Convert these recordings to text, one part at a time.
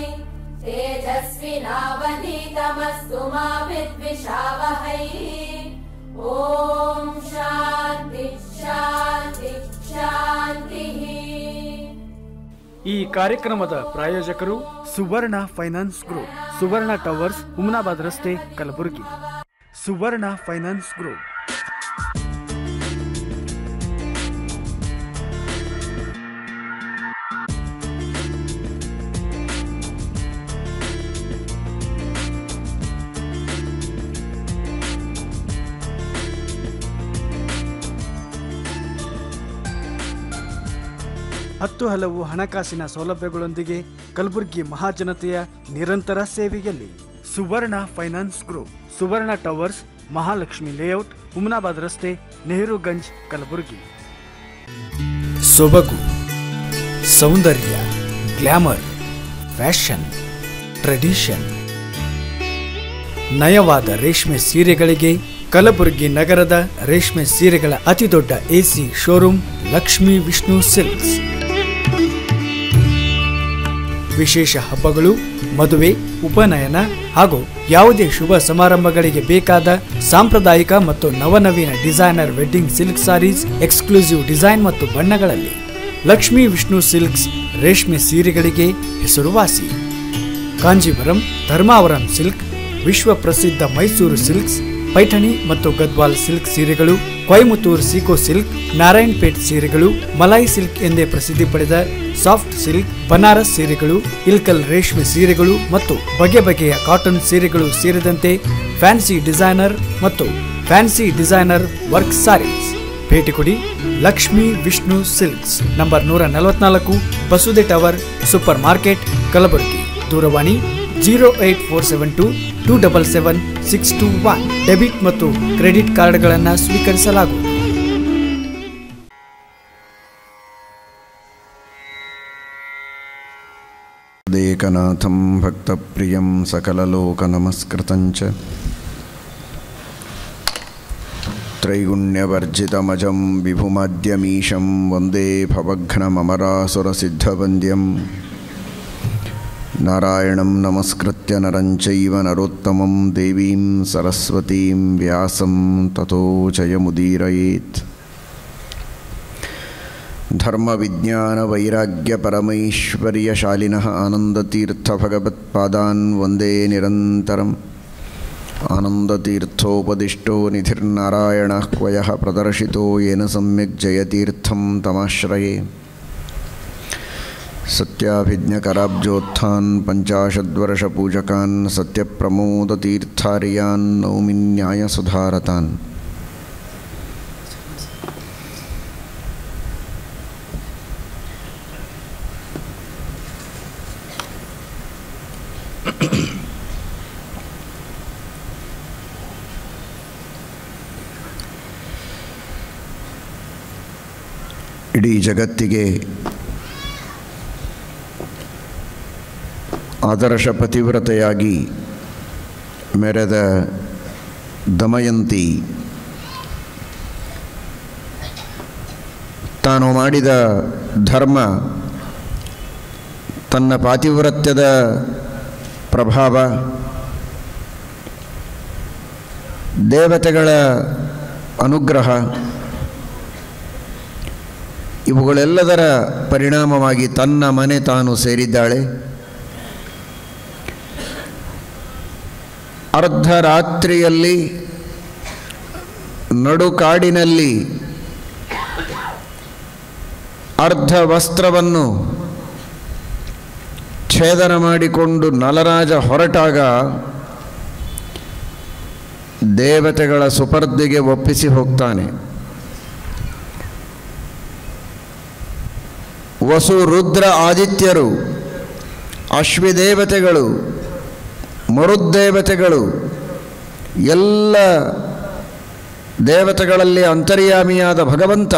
तेजस्विनावधीतमस्तु मा विद्विषावहै ॐ शान्ति शान्ति शान्तिः ಈ ಕಾರ್ಯಕ್ರಮದ ಪ್ರಾಯೋಜಕರು Suvarna finance group Suvarna towers Humnabad ರಸ್ತೆ ಕಲಬುರಗಿ ಸುವರ್ಣ ಫೈನಾನ್ಸ್ ಗ್ರೂಪ್ ಹತ್ತು ಹಲವು ಹಣಕಾಸಿನ ಸೌಲಭ್ಯಗಳೊಂದಿಗೆ ಕಲಬುರಗಿ ಮಹಾಜನತೆಯ ನಿರಂತರ ಸೇವೆಯಲ್ಲಿ Suvarna finance group Suvarna towers Mahalakshmi layout Humnabad ರಸ್ತೆ ನೆಹರುಗಂಜ್ ಕಲಬುರಗಿ ಸೊಬಗು ಸೌಂದರ್ಯ ಗ್ಲಾಮರ್ ಫ್ಯಾಷನ್ ಟ್ರೆಡಿಷನ್ ನಯವಾದ ರೇಷ್ಮೆ ಸೀರೆಗಳಿಗೆ ಕಲಬುರಗಿ ನಗರದ ರೇಷ್ಮೆ ಸೀರೆಗಳ ಅತಿದೊಡ್ಡ AC showroom Lakshmi Vishnu silks ವಿಶೇಷ ಹಬ್ಬಗಳು ಮದುವೆ ಉಪನಯನ ಹಾಗೂ ಯಾವುದೇ ಶುಭ ಸಮಾರಂಭಗಳಿಗೆ ಬೇಕಾದ ಸಾಂಪ್ರದಾಯಿಕ ಮತ್ತು ನವನವೀನ designer wedding silk sarees exclusive design ಮತ್ತು ಬಣ್ಣಗಳಲ್ಲಿ ಲಕ್ಷ್ಮೀ ವಿಷ್ಣು ಸಿಲ್ಕ್ಸ್ ರೇಷ್ಮೆ ಸೀರೆಗಳಿಗೆ ಹೆಸರುವಾಸಿ ಕಾಂಜೀವರಂ ಧರ್ಮಾವರಂ ಸಿಲ್ಕ್ ವಿಶ್ವ ಪ್ರಸಿದ್ಧ ಮೈಸೂರು ಸಿಲ್ಕ್ಸ್ ಪೈಠಣಿ ಮತ್ತು ಗದ್ವಾಲ್ ಸಿಲ್ಕ್ ಸೀರೆಗಳು ಕೊಯಮತ್ತೂರ್ ಸೀಕೋ ಸಿಲ್ಕ್ ನಾರಾಯಣಪೇಟ್ ಸೀರೆಗಳು ಮಲಾಯಿ ಸಿಲ್ಕ್ ಎಂದೇ ಪ್ರಸಿದ್ಧಿ ಪಡೆದ ಸಾಫ್ಟ್ ಸಿಲ್ಕ್ ಬನಾರಸ್ ಸೀರೆಗಳು ಇಲ್ಕಲ್ ರೇಷ್ಮೆ ಸೀರೆಗಳು ಮತ್ತು ಬಗೆ ಬಗೆಯ ಕಾಟನ್ ಸೀರೆಗಳು ಸೇರಿದಂತೆ ಫ್ಯಾನ್ಸಿ ಡಿಸೈನರ್ ಮತ್ತು ಫ್ಯಾನ್ಸಿ ಡಿಸೈನರ್ ವರ್ಕ್ ಸಾರೀಸ್ ಭೇಟಿ ಕೊಡಿ ಲಕ್ಷ್ಮೀ ವಿಷ್ಣು ಸಿಲ್ಕ್ಸ್ ನಂಬರ್ ನೂರ ನಲವತ್ನಾಲ್ಕು ಬಸುದೆ ಟವರ್ ಸೂಪರ್ ಮಾರ್ಕೆಟ್ ಕಲಬುರಗಿ ದೂರವಾಣಿ zero eight four seven two two double seven six two one debit ಮತ್ತು ಕ್ರೆಡಿಟ್ ಕಾರ್ಡ್ಗಳನ್ನು ಸ್ವೀಕರಿಸಲಾಗುವುದು देकनाथं भक्तप्रियं सकललोकनमस्कृतं च त्रैगुण्यवर्जितमजं विभुमाद्यमीशं वन्दे भवघ्नममरासुरसिद्धवन्द्यं नारायणं नमस्कृत्य नरं चैव नरोत्तमं देवीं सरस्वतीं व्यासं ततो जयमुदीरयेत् धर्मविज्ञानवैराग्यपरमैश्वर्यशालिनः आनन्दतीर्थभगवत्पादान् वन्दे निरन्तरम् आनन्दतीर्थोपदिष्टो निधिर्नारायणः क्वयः प्रदर्शितो येन सम्यक् जयतीर्थं तमाश्रये सत्याभिज्ञकराब्जोत्थान् पञ्चाशद्वर्षपूजकान् सत्यप्रमोदतीर्थार्यान् नौमि न्यायसुधारतान् ಇಡೀ ಜಗತ್ತಿಗೆ ಆದರ್ಶ ಪತಿವ್ರತೆಯಾಗಿ ಮೆರೆದ ದಮಯಂತಿ ತಾನು ಮಾಡಿದ ಧರ್ಮ ತನ್ನ ಪಾತಿವ್ರತ್ಯದ ಪ್ರಭಾವ ದೇವತೆಗಳ ಅನುಗ್ರಹ ಇವುಗಳೆಲ್ಲದರ ಪರಿಣಾಮವಾಗಿ ತನ್ನ ಮನೆ ತಾನು ಸೇರಿದ್ದಾಳೆ ಅರ್ಧರಾತ್ರಿಯಲ್ಲಿ ನಡುಕಾಡಿನಲ್ಲಿ ಅರ್ಧ ವಸ್ತ್ರವನ್ನು ಛೇದನ ಮಾಡಿಕೊಂಡು ನಲರಾಜ ಹೊರಟಾಗ ದೇವತೆಗಳ ಸುಪರ್ದಿಗೆ ಒಪ್ಪಿಸಿ ಹೋಗ್ತಾನೆ ವಸು ರುದ್ರ ಆದಿತ್ಯರು ಅಶ್ವಿದೇವತೆಗಳು ಮರುದ್ದೇವತೆಗಳು ಎಲ್ಲ ದೇವತೆಗಳಲ್ಲಿ ಅಂತರ್ಯಾಮಿಯಾದ ಭಗವಂತ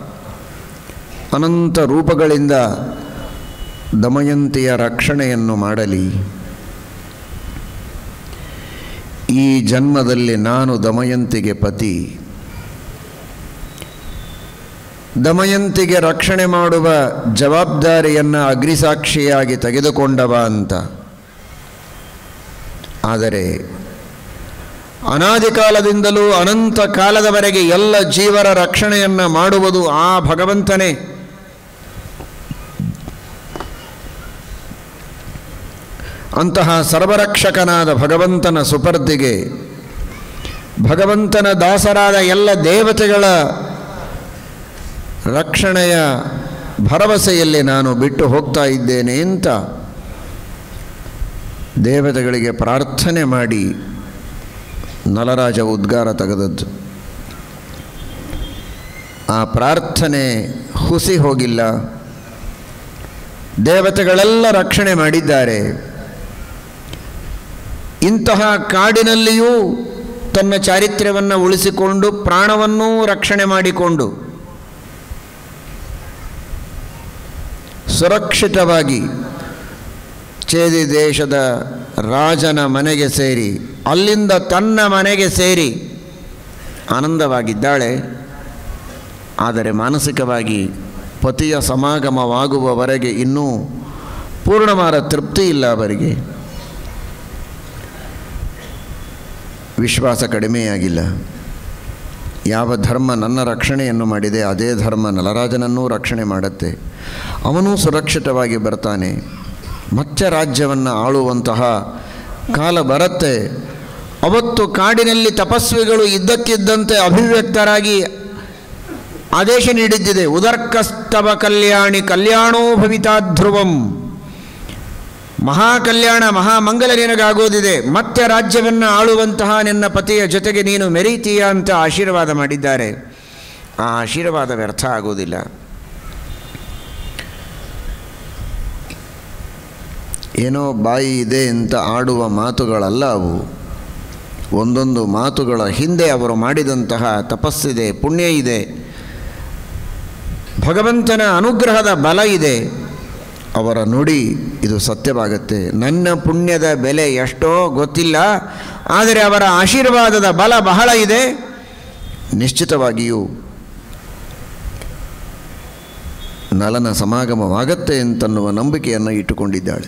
ಅನಂತ ರೂಪಗಳಿಂದ ದಮಯಂತಿಯ ರಕ್ಷಣೆಯನ್ನು ಮಾಡಲಿ ಈ ಜನ್ಮದಲ್ಲಿ ನಾನು ದಮಯಂತಿಗೆ ಪತಿ ದಮಯಂತಿಗೆ ರಕ್ಷಣೆ ಮಾಡುವ ಜವಾಬ್ದಾರಿಯನ್ನು ಅಗ್ನಿಸಾಕ್ಷಿಯಾಗಿ ತೆಗೆದುಕೊಂಡವ ಅಂತ ಆದರೆ ಅನಾದಿ ಕಾಲದಿಂದಲೂ ಅನಂತ ಕಾಲದವರೆಗೆ ಎಲ್ಲ ಜೀವರ ರಕ್ಷಣೆಯನ್ನು ಮಾಡುವುದು ಆ ಭಗವಂತನೇ ಅಂತಹ ಸರ್ವರಕ್ಷಕನಾದ ಭಗವಂತನ ಸುಪರ್ದಿಗೆ ಭಗವಂತನ ದಾಸರಾದ ಎಲ್ಲ ದೇವತೆಗಳ ರಕ್ಷಣೆಯ ಭರವಸೆಯಲ್ಲಿ ನಾನು ಬಿಟ್ಟು ಹೋಗ್ತಾ ಇದ್ದೇನೆ ಅಂತ ದೇವತೆಗಳಿಗೆ ಪ್ರಾರ್ಥನೆ ಮಾಡಿ ನಲರಾಜ ಉದ್ಗಾರ ತೆಗೆದದ್ದು ಆ ಪ್ರಾರ್ಥನೆ ಹುಸಿ ಹೋಗಿಲ್ಲ ದೇವತೆಗಳೆಲ್ಲ ರಕ್ಷಣೆ ಮಾಡಿದ್ದಾರೆ ಇಂತಹ ಕಾಡಿನಲ್ಲಿಯೂ ತನ್ನ ಚಾರಿತ್ರ್ಯವನ್ನು ಉಳಿಸಿಕೊಂಡು ಪ್ರಾಣವನ್ನೂ ರಕ್ಷಣೆ ಮಾಡಿಕೊಂಡು ಸುರಕ್ಷಿತವಾಗಿ ಚೇದಿ ದೇಶದ ರಾಜನ ಮನೆಗೆ ಸೇರಿ ಅಲ್ಲಿಂದ ತನ್ನ ಮನೆಗೆ ಸೇರಿ ಆನಂದವಾಗಿದ್ದಾಳೆ ಆದರೆ ಮಾನಸಿಕವಾಗಿ ಪತಿಯ ಸಮಾಗಮವಾಗುವವರೆಗೆ ಇನ್ನೂ ಪೂರ್ಣವಾದ ತೃಪ್ತಿ ಇಲ್ಲ ಅವರಿಗೆ ವಿಶ್ವಾಸ ಕಡಿಮೆಯಾಗಿಲ್ಲ ಯಾವ ಧರ್ಮ ನನ್ನ ರಕ್ಷಣೆಯನ್ನು ಮಾಡಿದೆ ಅದೇ ಧರ್ಮ ನಲರಾಜನನ್ನೂ ರಕ್ಷಣೆ ಮಾಡುತ್ತೆ ಅವನೂ ಸುರಕ್ಷಿತವಾಗಿ ಬರ್ತಾನೆ ಮತ್ತೆ ರಾಜ್ಯವನ್ನು ಆಳುವಂತಹ ಕಾಲ ಬರುತ್ತೆ ಅವತ್ತು ಕಾಡಿನಲ್ಲಿ ತಪಸ್ವಿಗಳು ಇದ್ದಕ್ಕಿದ್ದಂತೆ ಅಭಿವ್ಯಕ್ತರಾಗಿ ಆದೇಶ ನೀಡಿದ್ದಿದೆ ಉದರ್ಕಸ್ತವ ಕಲ್ಯಾಣಿ ಕಲ್ಯಾಣೋ ಭವಿತಾ ಧ್ರುವಂ ಮಹಾಕಲ್ಯಾಣ ಮಹಾಮಂಗಲ ನಿನಗಾಗೋದಿದೆ ಮತ್ತೆ ರಾಜ್ಯವನ್ನು ಆಳುವಂತಹ ನಿನ್ನ ಪತಿಯ ಜೊತೆಗೆ ನೀನು ಮೆರೀತೀಯ ಅಂತ ಆಶೀರ್ವಾದ ಮಾಡಿದ್ದಾರೆ ಆ ಆಶೀರ್ವಾದ ವ್ಯರ್ಥ ಆಗೋದಿಲ್ಲ ಏನೋ ಬಾಯಿ ಇದೆ ಅಂತ ಆಡುವ ಮಾತುಗಳಲ್ಲ ಅವು ಒಂದೊಂದು ಮಾತುಗಳ ಹಿಂದೆ ಅವರು ಮಾಡಿದಂತಹ ತಪಸ್ಸಿದೆ ಪುಣ್ಯ ಇದೆ ಭಗವಂತನ ಅನುಗ್ರಹದ ಬಲ ಇದೆ ಅವರ ನುಡಿ ಇದು ಸತ್ಯವಾಗುತ್ತೆ ನನ್ನ ಪುಣ್ಯದ ಬೆಲೆ ಎಷ್ಟೋ ಗೊತ್ತಿಲ್ಲ ಆದರೆ ಅವರ ಆಶೀರ್ವಾದದ ಬಲ ಬಹಳ ಇದೆ ನಿಶ್ಚಿತವಾಗಿಯೂ ನಲನ ಸಮಾಗಮವಾಗತ್ತೆ ಅಂತನ್ನುವ ನಂಬಿಕೆಯನ್ನು ಇಟ್ಟುಕೊಂಡಿದ್ದಾಳೆ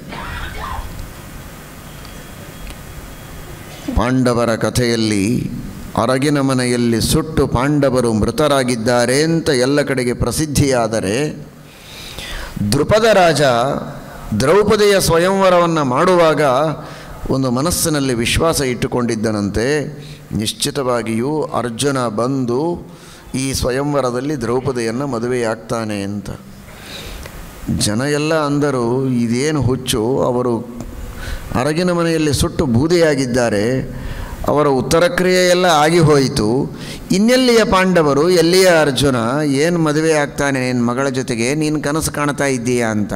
ಪಾಂಡವರ ಕಥೆಯಲ್ಲಿ ಅರಗಿನ ಮನೆಯಲ್ಲಿ ಸುಟ್ಟು ಪಾಂಡವರು ಮೃತರಾಗಿದ್ದಾರೆ ಅಂತ ಎಲ್ಲ ಕಡೆಗೆ ಪ್ರಸಿದ್ಧಿಯಾದರೆ ದೃಪದ ರಾಜ ದ್ರೌಪದಿಯ ಸ್ವಯಂವರವನ್ನು ಮಾಡುವಾಗ ಒಂದು ಮನಸ್ಸಿನಲ್ಲಿ ವಿಶ್ವಾಸ ಇಟ್ಟುಕೊಂಡಿದ್ದನಂತೆ ನಿಶ್ಚಿತವಾಗಿಯೂ ಅರ್ಜುನ ಬಂದು ಈ ಸ್ವಯಂವರದಲ್ಲಿ ದ್ರೌಪದಿಯನ್ನು ಮದುವೆಯಾಗ್ತಾನೆ ಅಂತ ಜನ ಎಲ್ಲ ಅಂದರು ಇದೇನು ಹುಚ್ಚು ಅವರು ಅರಗಿನ ಮನೆಯಲ್ಲಿ ಸುಟ್ಟು ಬೂದೆಯಾಗಿದ್ದಾರೆ ಅವರ ಉತ್ತರ ಕ್ರಿಯೆ ಎಲ್ಲ ಆಗಿ ಹೋಯಿತು ಇನ್ನೆಲ್ಲಿಯ ಪಾಂಡವರು ಎಲ್ಲಿಯ ಅರ್ಜುನ ಏನು ಮದುವೆ ಆಗ್ತಾನೆ ನಿನ್ನ ಮಗಳ ಜೊತೆಗೆ ನೀನು ಕನಸು ಕಾಣ್ತಾ ಇದ್ದೀಯಾ ಅಂತ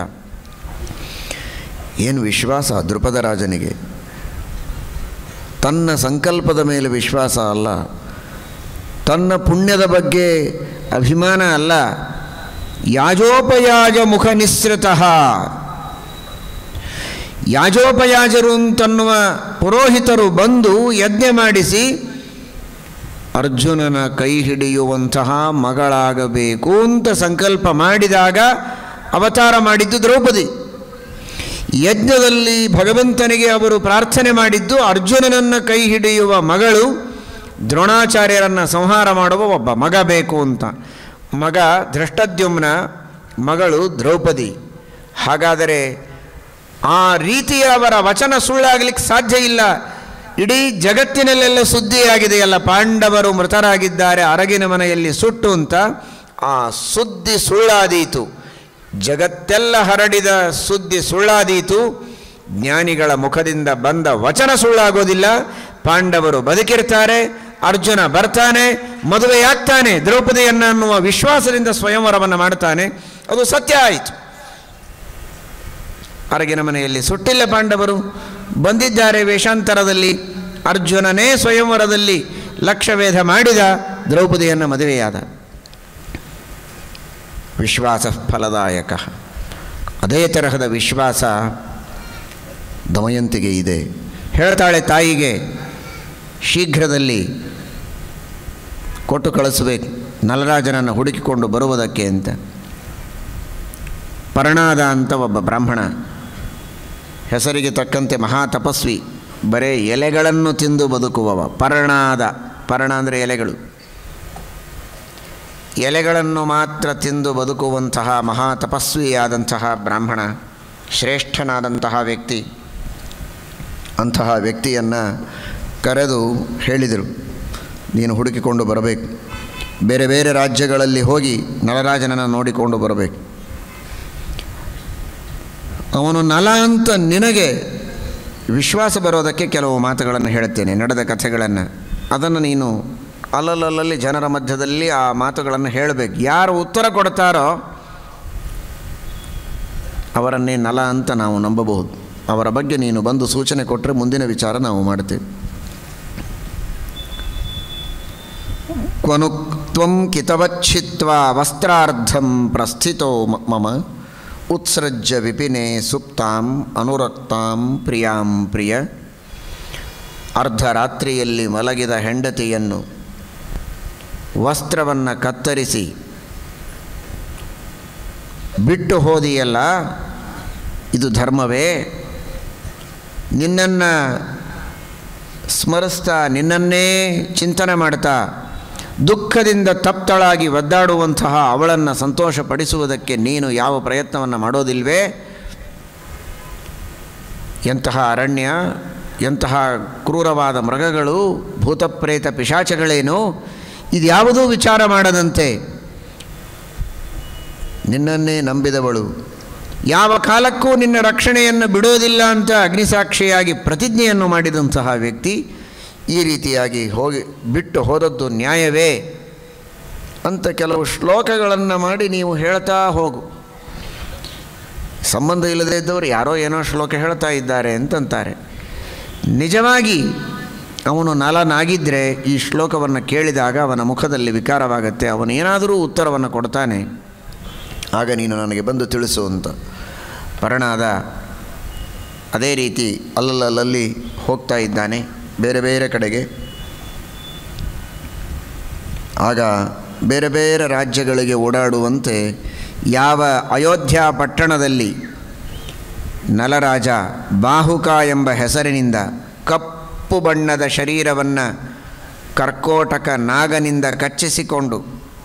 ಏನು ವಿಶ್ವಾಸ ದೃಪದ ರಾಜನಿಗೆ ತನ್ನ ಸಂಕಲ್ಪದ ಮೇಲೆ ವಿಶ್ವಾಸ ಅಲ್ಲ ತನ್ನ ಪುಣ್ಯದ ಬಗ್ಗೆ ಅಭಿಮಾನ ಅಲ್ಲ ಯಾಜೋಪಯಾಜ ಮುಖ ನಿಸ್ಸೃತಃ ಯಾಜೋಪಯಾಜರು ಅಂತನ್ನುವ ಪುರೋಹಿತರು ಬಂದು ಯಜ್ಞ ಮಾಡಿಸಿ ಅರ್ಜುನನ ಕೈ ಹಿಡಿಯುವಂತಹ ಮಗಳಾಗಬೇಕು ಅಂತ ಸಂಕಲ್ಪ ಮಾಡಿದಾಗ ಅವತಾರ ಮಾಡಿದ್ದು ದ್ರೌಪದಿ ಯಜ್ಞದಲ್ಲಿ ಭಗವಂತನಿಗೆ ಅವರು ಪ್ರಾರ್ಥನೆ ಮಾಡಿದ್ದು ಅರ್ಜುನನನ್ನು ಕೈ ಹಿಡಿಯುವ ಮಗಳು ದ್ರೋಣಾಚಾರ್ಯರನ್ನು ಸಂಹಾರ ಮಾಡುವ ಒಬ್ಬ ಮಗ ಬೇಕು ಅಂತ ಮಗ ಧೃಷ್ಟದ್ಯುಮ್ನ ಮಗಳು ದ್ರೌಪದಿ ಹಾಗಾದರೆ ಆ ರೀತಿಯ ಅವರ ವಚನ ಸುಳ್ಳಾಗಲಿಕ್ಕೆ ಸಾಧ್ಯ ಇಲ್ಲ ಇಡೀ ಜಗತ್ತಿನಲ್ಲೆಲ್ಲ ಸುದ್ದಿಯಾಗಿದೆಯಲ್ಲ ಪಾಂಡವರು ಮೃತರಾಗಿದ್ದಾರೆ ಅರಗಿನ ಮನೆಯಲ್ಲಿ ಸುಟ್ಟು ಅಂತ ಆ ಸುದ್ದಿ ಸುಳ್ಳಾದೀತು ಜಗತ್ತೆಲ್ಲ ಹರಡಿದ ಸುದ್ದಿ ಸುಳ್ಳಾದೀತು ಜ್ಞಾನಿಗಳ ಮುಖದಿಂದ ಬಂದ ವಚನ ಸುಳ್ಳಾಗೋದಿಲ್ಲ ಪಾಂಡವರು ಬದುಕಿರ್ತಾರೆ ಅರ್ಜುನ ಬರ್ತಾನೆ ಮದುವೆಯಾಗ್ತಾನೆ ದ್ರೌಪದಿಯನ್ನು ಅನ್ನುವ ವಿಶ್ವಾಸದಿಂದ ಸ್ವಯಂವರವನ್ನು ಮಾಡ್ತಾನೆ ಅದು ಸತ್ಯ ಆಯಿತು ಅರಗಿನ ಮನೆಯಲ್ಲಿ ಸುಟ್ಟಿಲ್ಲ ಪಾಂಡವರು ಬಂದಿದ್ದಾರೆ ವೇಷಾಂತರದಲ್ಲಿ ಅರ್ಜುನನೇ ಸ್ವಯಂವರದಲ್ಲಿ ಲಕ್ಷವೇಧ ಮಾಡಿದ ದ್ರೌಪದಿಯನ್ನು ಮದುವೆಯಾದ ವಿಶ್ವಾಸ ಫಲದಾಯಕ ಅದೇ ತರಹದ ವಿಶ್ವಾಸ ದಮಯಂತಿಗೆ ಇದೆ ಹೇಳ್ತಾಳೆ ತಾಯಿಗೆ ಶೀಘ್ರದಲ್ಲಿ ಕೊಟ್ಟು ಕಳಿಸಬೇಕು ನಲರಾಜನನ್ನು ಹುಡುಕಿಕೊಂಡು ಬರುವುದಕ್ಕೆ ಅಂತ ಪರ್ಣಾದ ಅಂತ ಒಬ್ಬ ಬ್ರಾಹ್ಮಣ ಹೆಸರಿಗೆ ತಕ್ಕಂತೆ ಮಹಾ ತಪಸ್ವಿ ಬರೇ ಎಲೆಗಳನ್ನು ತಿಂದು ಬದುಕುವವ ಪರ್ಣಾದ ಪರ್ಣ ಅಂದರೆ ಎಲೆಗಳು ಎಲೆಗಳನ್ನು ಮಾತ್ರ ತಿಂದು ಬದುಕುವಂತಹ ಮಹಾ ತಪಸ್ವಿಯಾದಂತಹ ಬ್ರಾಹ್ಮಣ ಶ್ರೇಷ್ಠನಾದಂತಹ ವ್ಯಕ್ತಿ ಅಂತಹ ವ್ಯಕ್ತಿಯನ್ನು ಕರೆದು ಹೇಳಿದರು ನೀನು ಹುಡುಕಿಕೊಂಡು ಬರಬೇಕು ಬೇರೆ ಬೇರೆ ರಾಜ್ಯಗಳಲ್ಲಿ ಹೋಗಿ ನಳರಾಜನನ್ನು ನೋಡಿಕೊಂಡು ಬರಬೇಕು ಅವನು ನಲ ಅಂತ ನಿನಗೆ ವಿಶ್ವಾಸ ಬರೋದಕ್ಕೆ ಕೆಲವು ಮಾತುಗಳನ್ನು ಹೇಳುತ್ತೇನೆ ನಡೆದ ಕಥೆಗಳನ್ನು ಅದನ್ನು ನೀನು ಅಲ್ಲಲ್ಲಲ್ಲಿ ಜನರ ಮಧ್ಯದಲ್ಲಿ ಆ ಮಾತುಗಳನ್ನು ಹೇಳಬೇಕು ಯಾರು ಉತ್ತರ ಕೊಡ್ತಾರೋ ಅವರನ್ನೇ ನಲ ಅಂತ ನಾವು ನಂಬಬಹುದು ಅವರ ಬಗ್ಗೆ ನೀನು ಬಂದು ಸೂಚನೆ ಕೊಟ್ಟರೆ ಮುಂದಿನ ವಿಚಾರ ನಾವು ಮಾಡ್ತೇವೆ ಕ್ವನು ತ್ವಂ ಕಿತವಚ್ಛಿತ್ವ ವಸ್ತ್ರಾರ್ಧಂ ಪ್ರಸ್ಥಿತೋ ಮ- ಮಮ ಉತ್ಸೃಜ್ಯ ವಿಪಿನೆ ಸುಪ್ತಾಂ ಅನುರಕ್ತಾಂ ಪ್ರಿಯಾಂ ಪ್ರಿಯ ಅರ್ಧರಾತ್ರಿಯಲ್ಲಿ ಮಲಗಿದ ಹೆಂಡತಿಯನ್ನು ವಸ್ತ್ರವನ್ನು ಕತ್ತರಿಸಿ ಬಿಟ್ಟು ಹೋದಿಯಲ್ಲ ಇದು ಧರ್ಮವೇ ನಿನ್ನನ್ನು ಸ್ಮರಿಸ್ತಾ ನಿನ್ನನ್ನೇ ಚಿಂತನೆ ಮಾಡ್ತಾ ದುಃಖದಿಂದ ತಪ್ತಳಾಗಿ ಒದ್ದಾಡುವಂತಹ ಅವಳನ್ನು ಸಂತೋಷಪಡಿಸುವುದಕ್ಕೆ ನೀನು ಯಾವ ಪ್ರಯತ್ನವನ್ನು ಮಾಡೋದಿಲ್ವೇ ಎಂತಹ ಅರಣ್ಯ ಎಂತಹ ಕ್ರೂರವಾದ ಮೃಗಗಳು ಭೂತಪ್ರೇತ ಪಿಶಾಚಗಳೇನು ಇದ್ಯಾವುದೂ ವಿಚಾರ ಮಾಡದಂತೆ ನಿನ್ನನ್ನೇ ನಂಬಿದವಳು ಯಾವ ಕಾಲಕ್ಕೂ ನಿನ್ನ ರಕ್ಷಣೆಯನ್ನು ಬಿಡೋದಿಲ್ಲ ಅಂತ ಅಗ್ನಿಸಾಕ್ಷಿಯಾಗಿ ಪ್ರತಿಜ್ಞೆಯನ್ನು ಮಾಡಿದಂತಹ ವ್ಯಕ್ತಿ ಈ ರೀತಿಯಾಗಿ ಹೋಗಿ ಬಿಟ್ಟು ಹೋದದ್ದು ನ್ಯಾಯವೇ ಅಂತ ಕೆಲವು ಶ್ಲೋಕಗಳನ್ನು ಮಾಡಿ ನೀವು ಹೇಳ್ತಾ ಹೋಗು ಸಂಬಂಧ ಇಲ್ಲದೇ ಇದ್ದವರು ಯಾರೋ ಏನೋ ಶ್ಲೋಕ ಹೇಳ್ತಾ ಇದ್ದಾರೆ ಅಂತಂತಾರೆ ನಿಜವಾಗಿ ಅವನು ನಲನಾಗಿದ್ದರೆ ಈ ಶ್ಲೋಕವನ್ನು ಕೇಳಿದಾಗ ಅವನ ಮುಖದಲ್ಲಿ ವಿಕಾರವಾಗುತ್ತೆ ಅವನು ಏನಾದರೂ ಉತ್ತರವನ್ನು ಕೊಡ್ತಾನೆ ಆಗ ನೀನು ನನಗೆ ಬಂದು ತಿಳಿಸು ಅಂತ ಪರಣಾದ ಅದೇ ರೀತಿ ಅಲ್ಲಲ್ಲಲ್ಲಿ ಹೋಗ್ತಾ ಇದ್ದಾನೆ ಬೇರೆ ಬೇರೆ ಕಡೆಗೆ ಆಗ ಬೇರೆ ಬೇರೆ ರಾಜ್ಯಗಳಿಗೆ ಓಡಾಡುವಂತೆ ಯಾವ ಅಯೋಧ್ಯ ಪಟ್ಟಣದಲ್ಲಿ ನಲರಾಜ ಬಾಹುಕ ಎಂಬ ಹೆಸರಿನಿಂದ ಕಪ್ಪು ಬಣ್ಣದ ಶರೀರವನ್ನು ಕರ್ಕೋಟಕ ನಾಗನಿಂದ ಕಚ್ಚಿಸಿಕೊಂಡು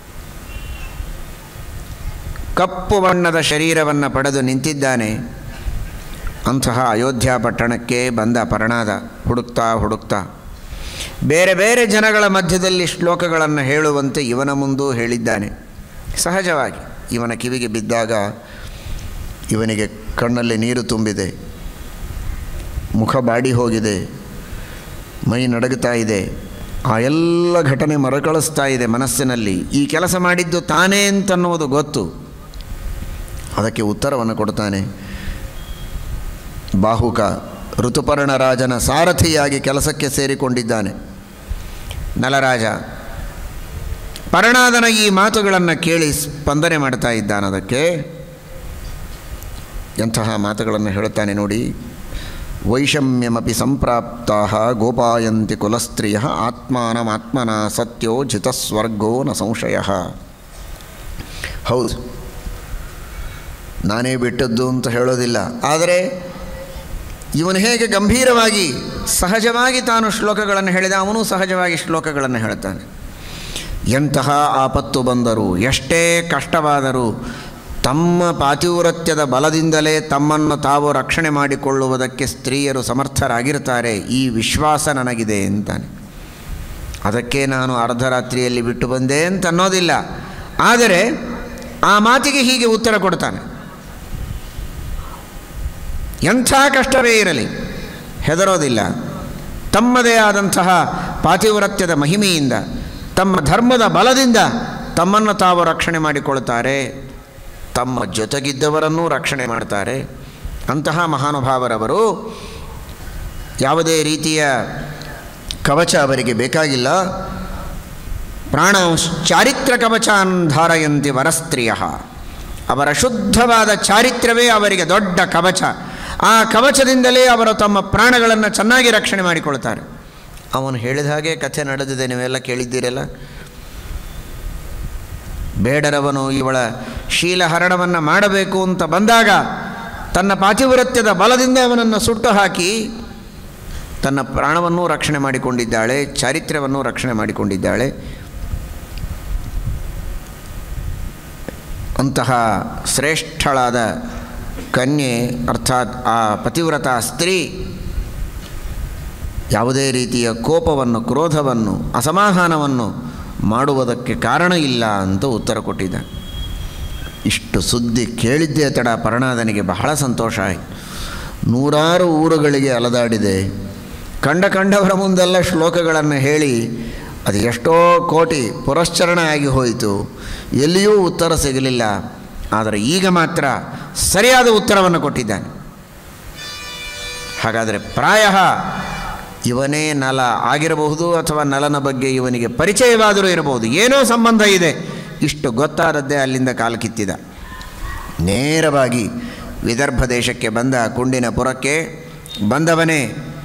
ಕಪ್ಪು ಬಣ್ಣದ ಶರೀರವನ್ನು ಪಡೆದು ನಿಂತಿದ್ದಾನೆ ಅಂತಹ ಅಯೋಧ್ಯ ಪಟ್ಟಣಕ್ಕೆ ಬಂದ ಪರಣಾದ ಹುಡುಕ್ತಾ ಹುಡುಕ್ತಾ ಬೇರೆ ಬೇರೆ ಜನಗಳ ಮಧ್ಯದಲ್ಲಿ ಶ್ಲೋಕಗಳನ್ನು ಹೇಳುವಂತೆ ಇವನ ಮುಂದೂ ಹೇಳಿದ್ದಾನೆ ಸಹಜವಾಗಿ ಇವನ ಕಿವಿಗೆ ಬಿದ್ದಾಗ ಇವನಿಗೆ ಕಣ್ಣಲ್ಲಿ ನೀರು ತುಂಬಿದೆ ಮುಖ ಬಾಡಿ ಹೋಗಿದೆ ಮೈ ನಡಗುತ್ತಾ ಇದೆ ಆ ಎಲ್ಲ ಘಟನೆ ಮರುಕಳಿಸ್ತಾ ಇದೆ ಮನಸ್ಸಿನಲ್ಲಿ ಈ ಕೆಲಸ ಮಾಡಿದ್ದು ತಾನೇ ಅಂತನ್ನುವುದು ಗೊತ್ತು ಅದಕ್ಕೆ ಉತ್ತರವನ್ನು ಕೊಡ್ತಾನೆ ಬಾಹುಕ ಋತುಪರ್ಣ ರಾಜನ ಸಾರಥಿಯಾಗಿ ಕೆಲಸಕ್ಕೆ ಸೇರಿಕೊಂಡಿದ್ದಾನೆ ನಲರಾಜ ಪರ್ಣಾದನ ಈ ಮಾತುಗಳನ್ನು ಕೇಳಿ ಸ್ಪಂದನೆ ಮಾಡ್ತಾ ಇದ್ದಾನೆ ಅದಕ್ಕೆ ಎಂತಹ ಮಾತುಗಳನ್ನು ಹೇಳುತ್ತಾನೆ ನೋಡಿ ವೈಷಮ್ಯಮಪಿ ಸಂಪ್ರಾಪ್ತಾ ಗೋಪಾಯಂತಿ ಕುಲಸ್ತ್ರೀಯ ಆತ್ಮಾನಮಾತ್ಮನ ಸತ್ಯೋ ಜಿತಸ್ವರ್ಗೋ ನ ಸಂಶಯ ಹೌದು ನಾನೇ ಬಿಟ್ಟದ್ದು ಅಂತ ಹೇಳೋದಿಲ್ಲ ಆದರೆ ಇವನು ಹೇಗೆ ಗಂಭೀರವಾಗಿ ಸಹಜವಾಗಿ ತಾನು ಶ್ಲೋಕಗಳನ್ನು ಹೇಳಿದ ಅವನು ಸಹಜವಾಗಿ ಶ್ಲೋಕಗಳನ್ನು ಹೇಳ್ತಾನೆ ಎಂತಹ ಆಪತ್ತು ಬಂದರೂ ಎಷ್ಟೇ ಕಷ್ಟವಾದರೂ ತಮ್ಮ ಪಾತಿವ್ರತ್ಯದ ಬಲದಿಂದಲೇ ತಮ್ಮನ್ನು ತಾವು ರಕ್ಷಣೆ ಮಾಡಿಕೊಳ್ಳುವುದಕ್ಕೆ ಸ್ತ್ರೀಯರು ಸಮರ್ಥರಾಗಿರ್ತಾರೆ ಈ ವಿಶ್ವಾಸ ನನಗಿದೆ ಅಂತಾನೆ ಅದಕ್ಕೆ ನಾನು ಅರ್ಧರಾತ್ರಿಯಲ್ಲಿ ಬಿಟ್ಟು ಬಂದೆ ಅಂತ ಅನ್ನೋದಿಲ್ಲ ಆದರೆ ಆ ಮಾತಿಗೆ ಹೀಗೆ ಉತ್ತರ ಕೊಡ್ತಾನೆ ಎಂಥ ಕಷ್ಟವೇ ಇರಲಿ ಹೆದರೋದಿಲ್ಲ ತಮ್ಮದೇ ಆದಂತಹ ಪಾತಿವ್ರತ್ಯದ ಮಹಿಮೆಯಿಂದ ತಮ್ಮ ಧರ್ಮದ ಬಲದಿಂದ ತಮ್ಮನ್ನು ತಾವು ರಕ್ಷಣೆ ಮಾಡಿಕೊಳ್ತಾರೆ ತಮ್ಮ ಜೊತೆಗಿದ್ದವರನ್ನೂ ರಕ್ಷಣೆ ಮಾಡ್ತಾರೆ ಅಂತಹ ಮಹಾನುಭಾವರವರು ಯಾವುದೇ ರೀತಿಯ ಕವಚ ಅವರಿಗೆ ಬೇಕಾಗಿಲ್ಲ ಪ್ರಾಣ ಚಾರಿತ್ರ ಕವಚಾನ್ ಧಾರಯಂತಿ ವರಸ್ತ್ರೀಯ ಅವರ ಶುದ್ಧವಾದ ಚಾರಿತ್ರ್ಯವೇ ಅವರಿಗೆ ದೊಡ್ಡ ಕವಚ ಆ ಕವಚದಿಂದಲೇ ಅವರು ತಮ್ಮ ಪ್ರಾಣಗಳನ್ನು ಚೆನ್ನಾಗಿ ರಕ್ಷಣೆ ಮಾಡಿಕೊಳ್ತಾರೆ ಅವನು ಹೇಳಿದ ಹಾಗೆ ಕಥೆ ನಡೆದಿದೆ ನೀವೆಲ್ಲ ಕೇಳಿದ್ದೀರಲ್ಲ ಬೇಡರವನು ಇವಳ ಶೀಲಹರಣವನ್ನು ಮಾಡಬೇಕು ಅಂತ ಬಂದಾಗ ತನ್ನ ಪಾತಿವ್ರತ್ಯದ ಬಲದಿಂದ ಅವನನ್ನು ಸುಟ್ಟು ಹಾಕಿ ತನ್ನ ಪ್ರಾಣವನ್ನೂ ರಕ್ಷಣೆ ಮಾಡಿಕೊಂಡಿದ್ದಾಳೆ ಚಾರಿತ್ರ್ಯವನ್ನೂ ರಕ್ಷಣೆ ಮಾಡಿಕೊಂಡಿದ್ದಾಳೆ ಅಂತಹ ಶ್ರೇಷ್ಠಳಾದ ಕನ್ಯೆ ಅರ್ಥಾತ್ ಆ ಪತಿವ್ರತ ಸ್ತ್ರೀ ಯಾವುದೇ ರೀತಿಯ ಕೋಪವನ್ನು ಕ್ರೋಧವನ್ನು ಅಸಮಾಧಾನವನ್ನು ಮಾಡುವುದಕ್ಕೆ ಕಾರಣ ಇಲ್ಲ ಅಂತ ಉತ್ತರ ಕೊಟ್ಟಿದ್ದ ಇಷ್ಟು ಸುದ್ದಿ ಕೇಳಿದ್ದೇ ತಡ ಪರಣಾದನಿಗೆ ಬಹಳ ಸಂತೋಷ ಆಯಿತು ನೂರಾರು ಊರುಗಳಿಗೆ ಅಲದಾಡಿದೆ ಕಂಡ ಕಂಡವರ ಮುಂದೆಲ್ಲ ಶ್ಲೋಕಗಳನ್ನು ಹೇಳಿ ಅದು ಎಷ್ಟೋ ಕೋಟಿ ಪುರಶ್ಚರಣ ಆಗಿ ಹೋಯಿತು ಎಲ್ಲಿಯೂ ಉತ್ತರ ಸಿಗಲಿಲ್ಲ ಆದರೆ ಈಗ ಮಾತ್ರ ಸರಿಯಾದ ಉತ್ತರವನ್ನು ಕೊಟ್ಟಿದ್ದಾನೆ ಹಾಗಾದರೆ ಪ್ರಾಯ ಇವನೇ ನಲ ಆಗಿರಬಹುದು ಅಥವಾ ನಲನ ಬಗ್ಗೆ ಇವನಿಗೆ ಪರಿಚಯವಾದರೂ ಇರಬಹುದು ಏನೋ ಸಂಬಂಧ ಇದೆ ಇಷ್ಟು ಗೊತ್ತಾದದ್ದೇ ಅಲ್ಲಿಂದ ಕಾಲು ಕಿತ್ತಿದ ನೇರವಾಗಿ ವಿದರ್ಭ ದೇಶಕ್ಕೆ ಬಂದ ಕುಂಡಿನ ಪುರಕ್ಕೆ ಬಂದವನೇ